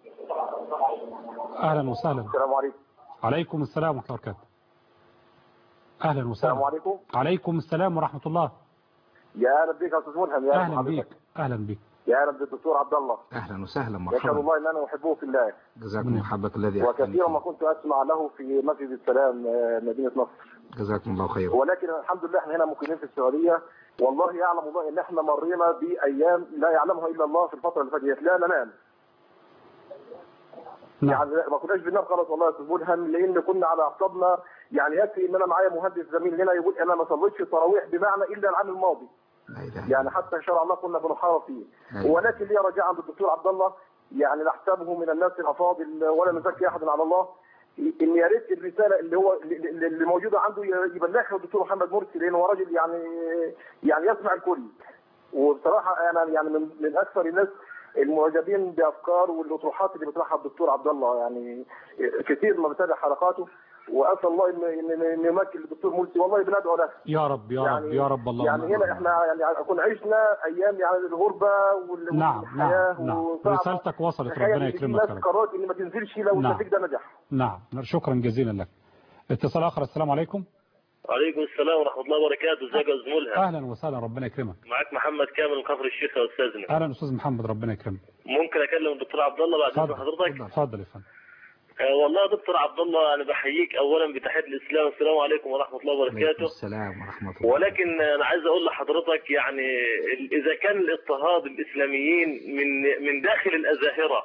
أهلا وسهلا السلام عليكم عليكم السلام ورحمة الله وبركاته أهلا وسهلا السلام عليكم عليكم السلام ورحمة الله يا اهلا بك يا استاذ ملهم يا أهلا حضرتك. بك أهلا بك يا اهلا بالدكتور عبد الله اهلا وسهلا يشهد مرحبا الله ان انا احبه في الله جزاكم محبة الذي أحسن وكثيرا ما كنت اسمع له في مسجد السلام آه، مدينه نصر جزاكم الله خيرا ولكن الحمد لله احنا هنا مقيمين في السعوديه والله يعلم الله ان احنا مرينا بايام لا يعلمها الا الله في الفتره اللي فاتت لا ننام يعني ما كناش بننام خالص والله يا استاذ ملهم لان كنا على اعصابنا يعني يكفي ان انا معايا مهندس زميل هنا يقول انا ما صليتش التراويح بمعنى الا العام الماضي يعني حتى ان شاء الله كنا بنحارب فيه أيوة. ولكن لي رجاء عند الدكتور عبد الله يعني نحسبه من الناس الافاضل ولا نزكي احدا على الله ان يا ريت الرساله اللي هو اللي اللي موجوده عنده يبلغها الدكتور محمد مرسي لانه هو راجل يعني يعني يسمع الكل وبصراحه انا يعني من, من اكثر الناس المعجبين بافكار والاطروحات اللي بيطرحها الدكتور عبد الله يعني كثير ما بتابع حلقاته واسال الله ان ان إن يمكن الدكتور مرسي والله بندعو له يا رب يا رب يا رب الله يعني هنا احنا يعني كنا عشنا ايام يعني الغربه وال- نعم والحياه نعم نعم وصعبة. رسالتك وصلت تخيل ربنا إن في يكرمك يا ناس رب قررت ان ما تنزلش لو نعم. النتيجه ده نجح نعم شكرا جزيلا لك اتصال آخر السلام عليكم وعليكم السلام ورحمة الله وبركاته ازيك يا أستاذ ملهم أهلا وسهلا ربنا يكرمك معك محمد كامل من كفر الشيخ يا أستاذنا أهلا أستاذ محمد ربنا يكرمك ممكن أكلم الدكتور عبد الله بعد إذن اتفضل حضرتك اتفضل يا فندم آه والله يا دكتور عبد الله أنا بحييك أولا بتحية الإسلام السلام عليكم ورحمة الله وبركاته السلام ورحمة الله ولكن أنا عايز أقول لحضرتك يعني ال- إذا كان الاضطهاد الإسلاميين من من داخل الأزاهرة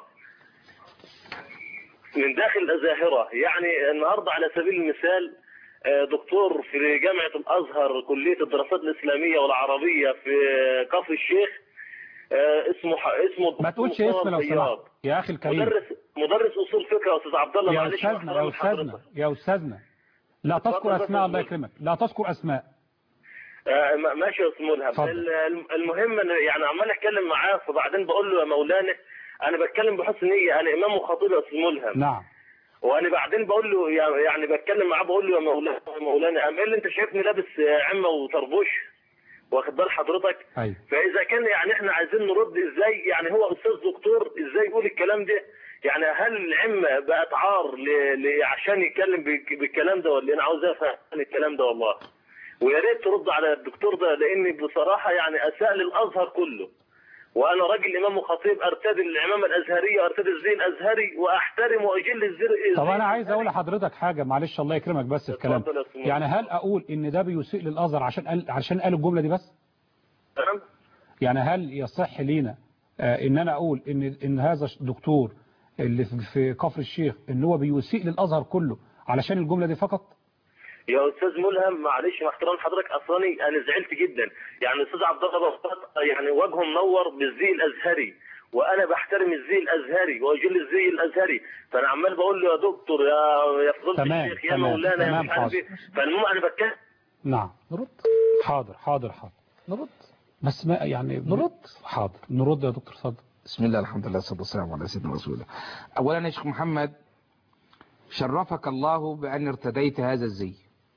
من داخل الأزاهرة يعني النهاردة على سبيل المثال آه، دكتور في جامعة الأزهر كلية الدراسات الإسلامية والعربية في كفر الشيخ آه، اسمه ح... اسمه ما تقولش مصطفى اسم لو الخياط. سمحت يا اخي الكريم مدرس مدرس اصول فقه يا استاذ عبد الله يا معلش استاذنا مع يا احترامي استاذنا لحضرتك. يا استاذنا لا اتفضل تذكر بس اسماء يا الله أستاذ. يكرمك لا تذكر اسماء آه، ما- ماشي يا استاذ ملهم اتفضل. ال- الم- المهم أنا يعني عمال اتكلم معاه فبعدين بقول له يا مولانا انا بتكلم بحسن نيه انا امام وخطيب يا استاذ ملهم نعم وانا بعدين بقول له يا- يعني بتكلم معاه بقول له يا مولانا يا مولانا قام قال لي انت شايفني لابس آه، عمه وطربوش واخد بال حضرتك ايوه فاذا كان يعني احنا عايزين نرد ازاي يعني هو استاذ دكتور ازاي يقول الكلام ده يعني هل العمه بقت عار ل... ل... عشان يتكلم بك- بالكلام ده ولا انا عاوز افهم عن الكلام ده والله ويا ريت ترد على الدكتور ده لاني بصراحه يعني اساء للازهر كله وانا راجل امام وخطيب ارتدي العمامه الازهريه ارتدي الزي الازهري واحترم واجل الزر طب انا عايز اقول لحضرتك حاجه معلش الله يكرمك بس في كلام اتفضل يا أستاذ يعني هل اقول ان ده بيسيء للازهر عشان قال عشان قال الجمله دي بس تمام يعني هل يصح لينا آه، ان انا اقول ان ان هذا الدكتور اللي في- في كفر الشيخ ان هو بيسيء للازهر كله علشان الجمله دي فقط يا استاذ ملهم معلش مع احترام حضرتك اصلاني انا زعلت جدا يعني استاذ عبد الله بساط يعني وجهه منور بالزي الازهري وانا بحترم الزي الازهري واجل الزي الازهري فانا عمال بقول له يا دكتور يا يا فضيله تمام، الشيخ يا تمام، مولانا يا تمام، مش عارف حاضر. ايه فالمهم انا بتكلم نعم نرد حاضر حاضر حاضر نرد بس ما يعني نرد حاضر نرد يا دكتور اتفضل بسم الله الحمد لله والصلاه والسلام على سيدنا رسول الله اولا يا شيخ محمد شرفك الله بان ارتديت هذا الزي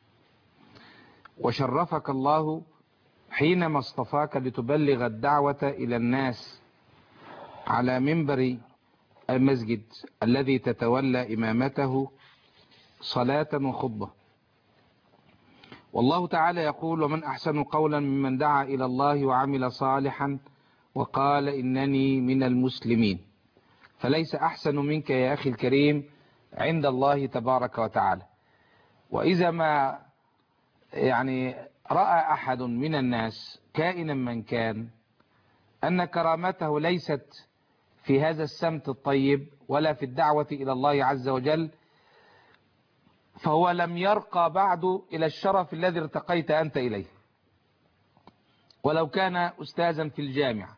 وشرفك الله حينما اصطفاك لتبلغ الدعوة إلى الناس على منبر المسجد الذي تتولى إمامته صلاة وخطبة والله تعالى يقول ومن أحسن قولا ممن دعا إلى الله وعمل صالحا وقال إنني من المسلمين فليس أحسن منك يا أخي الكريم عند الله تبارك وتعالى وإذا ما يعني رأى أحد من الناس كائنا من كان أن كرامته ليست في هذا السمت الطيب ولا في الدعوة إلى الله عز وجل فهو لم يرقى بعد إلى الشرف الذي ارتقيت أنت إليه ولو كان أستاذا في الجامعة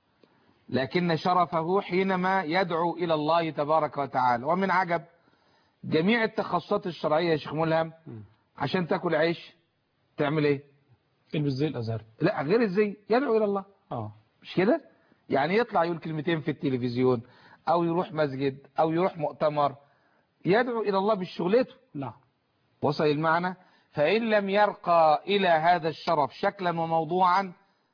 لكن شرفه حينما يدعو إلى الله تبارك وتعالى ومن عجب جميع التخصصات الشرعية يا شيخ ملهم عشان تاكل عيش تعمل ايه البس زي الازهر لا غير الزي يدعو الى الله اه مش كده يعني يطلع يقول كلمتين في التلفزيون او يروح مسجد او يروح مؤتمر يدعو الى الله بالشغلته نعم وصل المعنى فان لم يرقى الى هذا الشرف شكلا وموضوعا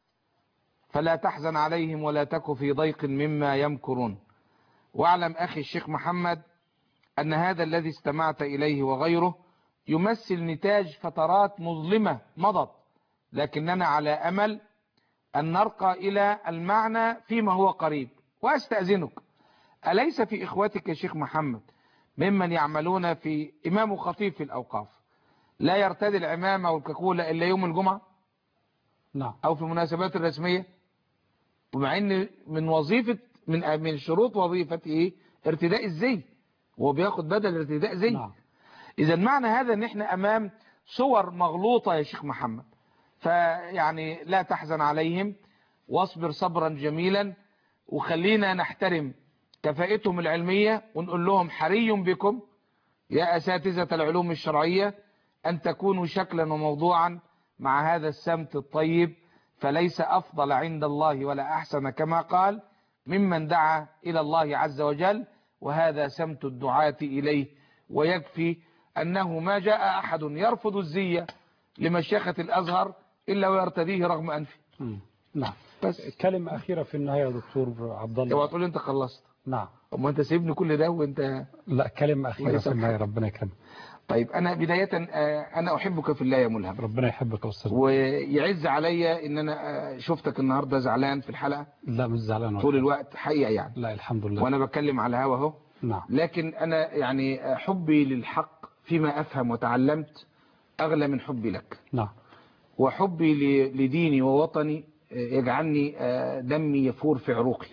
فلا تحزن عليهم ولا تك في ضيق مما يمكرون واعلم اخي الشيخ محمد ان هذا الذي استمعت اليه وغيره يمثل نتاج فترات مظلمة مضت لكننا على أمل أن نرقى إلى المعنى فيما هو قريب وأستأذنك أليس في إخوتك يا شيخ محمد ممن يعملون في إمام خطيب في الأوقاف لا يرتدي العمامة والكاكولا إلا يوم الجمعة نعم أو في المناسبات الرسمية ومع أن من وظيفة من من شروط وظيفته إيه؟ ارتداء الزي وهو بياخد بدل ارتداء زي نعم. إذا معنى هذا أن احنا أمام صور مغلوطة يا شيخ محمد فيعني لا تحزن عليهم واصبر صبرا جميلا وخلينا نحترم كفاءتهم العلمية ونقول لهم حري بكم يا أساتذة العلوم الشرعية أن تكونوا شكلا وموضوعا مع هذا السمت الطيب فليس أفضل عند الله ولا أحسن كما قال ممن دعا إلى الله عز وجل وهذا سمت الدعاة إليه ويكفي أنه ما جاء أحد يرفض الزية لمشيخة الأزهر إلا ويرتديه رغم أنفه نعم بس كلمة أخيرة في النهاية يا دكتور عبد الله اوعى تقول أنت خلصت نعم أما أنت سيبني كل ده وأنت لا كلمة أخيرة في يسامحك. النهاية ربنا يكرمك طيب أنا بداية آه، أنا أحبك في الله يا ملهم ربنا يحبك يا أستاذ ويعز عليا إن أنا آه، شفتك النهاردة زعلان في الحلقة لا مش زعلان طول ولا الوقت حقيقة يعني لا الحمد لله وأنا بتكلم على هوا أهو نعم لكن أنا يعني حبي للحق فيما أفهم وتعلمت أغلى من حبي لك نعم وحبي ل- لديني ووطني يجعلني آه، دمي يفور في عروقي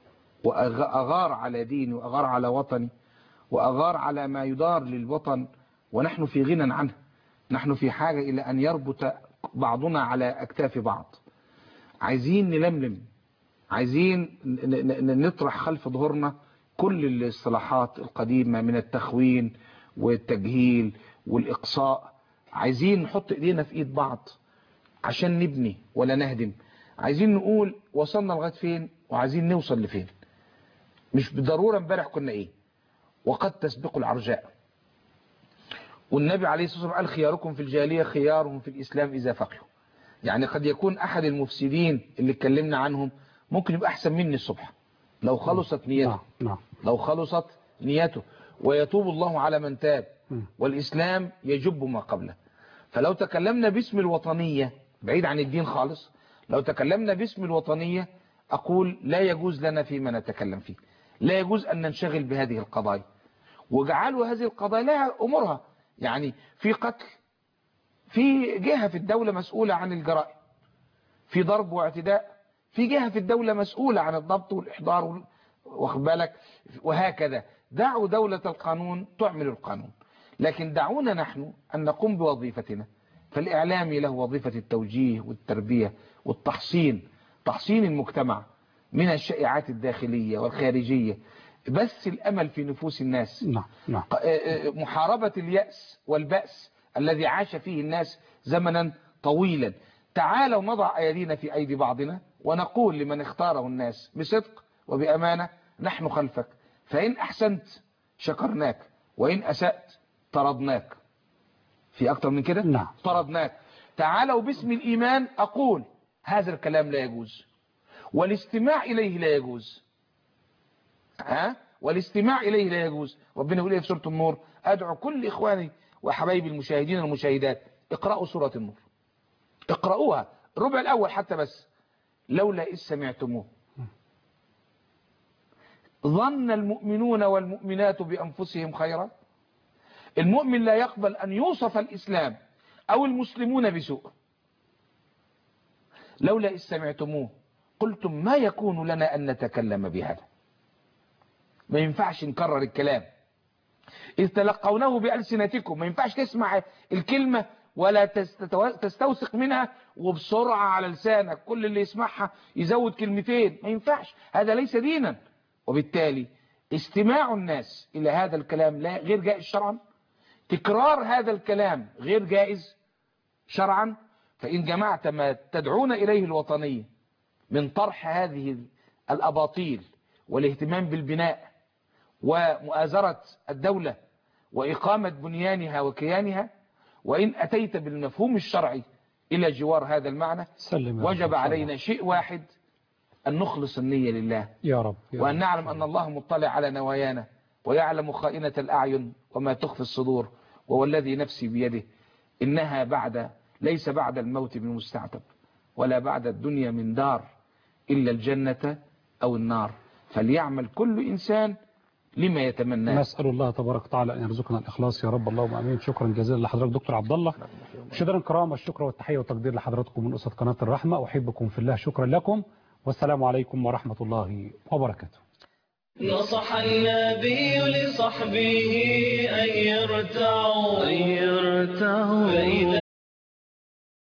وأغار على ديني وأغار على وطني وأغار على ما يدار للوطن ونحن في غنى عنه نحن في حاجة إلى أن يربط بعضنا على أكتاف بعض عايزين نلملم عايزين ن- ن- ن- نطرح خلف ظهورنا كل الاصطلاحات القديمة من التخوين والتجهيل والإقصاء عايزين نحط ايدينا في ايد بعض عشان نبني ولا نهدم عايزين نقول وصلنا لغاية فين وعايزين نوصل لفين مش بالضرورة امبارح كنا ايه وقد تسبق العرجاء والنبي عليه الصلاة والسلام قال خياركم في الجاهلية خيارهم في الإسلام إذا فقهوا يعني قد يكون أحد المفسدين اللي اتكلمنا عنهم ممكن يبقى أحسن مني الصبح لو خلصت نيته نعم لو خلصت نيته ويتوب الله على من تاب والإسلام يجب ما قبله فلو تكلمنا باسم الوطنية بعيد عن الدين خالص لو تكلمنا باسم الوطنية أقول لا يجوز لنا فيما نتكلم فيه لا يجوز أن ننشغل بهذه القضايا وجعلوا هذه القضايا لها أمورها يعني في قتل في جهة في الدولة مسؤولة عن الجرائم في ضرب واعتداء في جهة في الدولة مسؤولة عن الضبط والإحضار وال- واخد بالك وهكذا دعوا دولة القانون تعمل القانون لكن دعونا نحن أن نقوم بوظيفتنا فالإعلامي له وظيفة التوجيه والتربية والتحصين تحصين المجتمع من الشائعات الداخلية والخارجية بس الأمل في نفوس الناس نعم نعم محاربة اليأس والبأس الذي عاش فيه الناس زمنا طويلا تعالوا نضع أيدينا في أيدي بعضنا ونقول لمن اختاره الناس بصدق وبأمانة نحن خلفك فإن أحسنت شكرناك وإن أسأت طردناك في أكتر من كده نعم. طردناك تعالوا باسم الإيمان أقول هذا الكلام لا يجوز والاستماع إليه لا يجوز ها والاستماع إليه لا يجوز ربنا يقول إيه في سورة النور أدعو كل إخواني وحبايبي المشاهدين والمشاهدات اقرأوا سورة النور اقرأوها الربع الأول حتى بس لولا إذ سمعتموه ظن المؤمنون والمؤمنات بأنفسهم خيرا المؤمن لا يقبل أن يوصف الإسلام أو المسلمون بسوء لولا إذ سمعتموه قلتم ما يكون لنا أن نتكلم بهذا ما ينفعش نكرر الكلام إذ تلقونه بألسنتكم ما ينفعش تسمع الكلمة ولا تستو- تستوثق منها وبسرعة على لسانك كل اللي يسمعها يزود كلمتين ما ينفعش هذا ليس دينا وبالتالي استماع الناس إلى هذا الكلام لا غير جائز شرعا تكرار هذا الكلام غير جائز شرعا فإن جمعت ما تدعون إليه الوطنية من طرح هذه الأباطيل والاهتمام بالبناء ومؤازرة الدولة وإقامة بنيانها وكيانها وإن أتيت بالمفهوم الشرعي إلى جوار هذا المعنى سلم يا وجب رب. علينا شيء واحد أن نخلص النية لله يا رب يا وأن رب. نعلم أن الله مطلع على نوايانا ويعلم خائنة الأعين وما تخفي الصدور وهو الذي نفسي بيده إنها بعد ليس بعد الموت من مستعتب ولا بعد الدنيا من دار إلا الجنة أو النار فليعمل كل إنسان لما يتمناه نسأل الله تبارك وتعالى أن يرزقنا الإخلاص يا رب اللهم أمين شكرا جزيلا لحضرتك دكتور عبد الله مشاهدينا الكرام الشكر والتحية والتقدير لحضراتكم من أسرة قناة الرحمة أحبكم في الله شكرا لكم والسلام عليكم ورحمة الله وبركاته نصح النبي لصحبه أن يرتعوا أن يرتعوا فإذا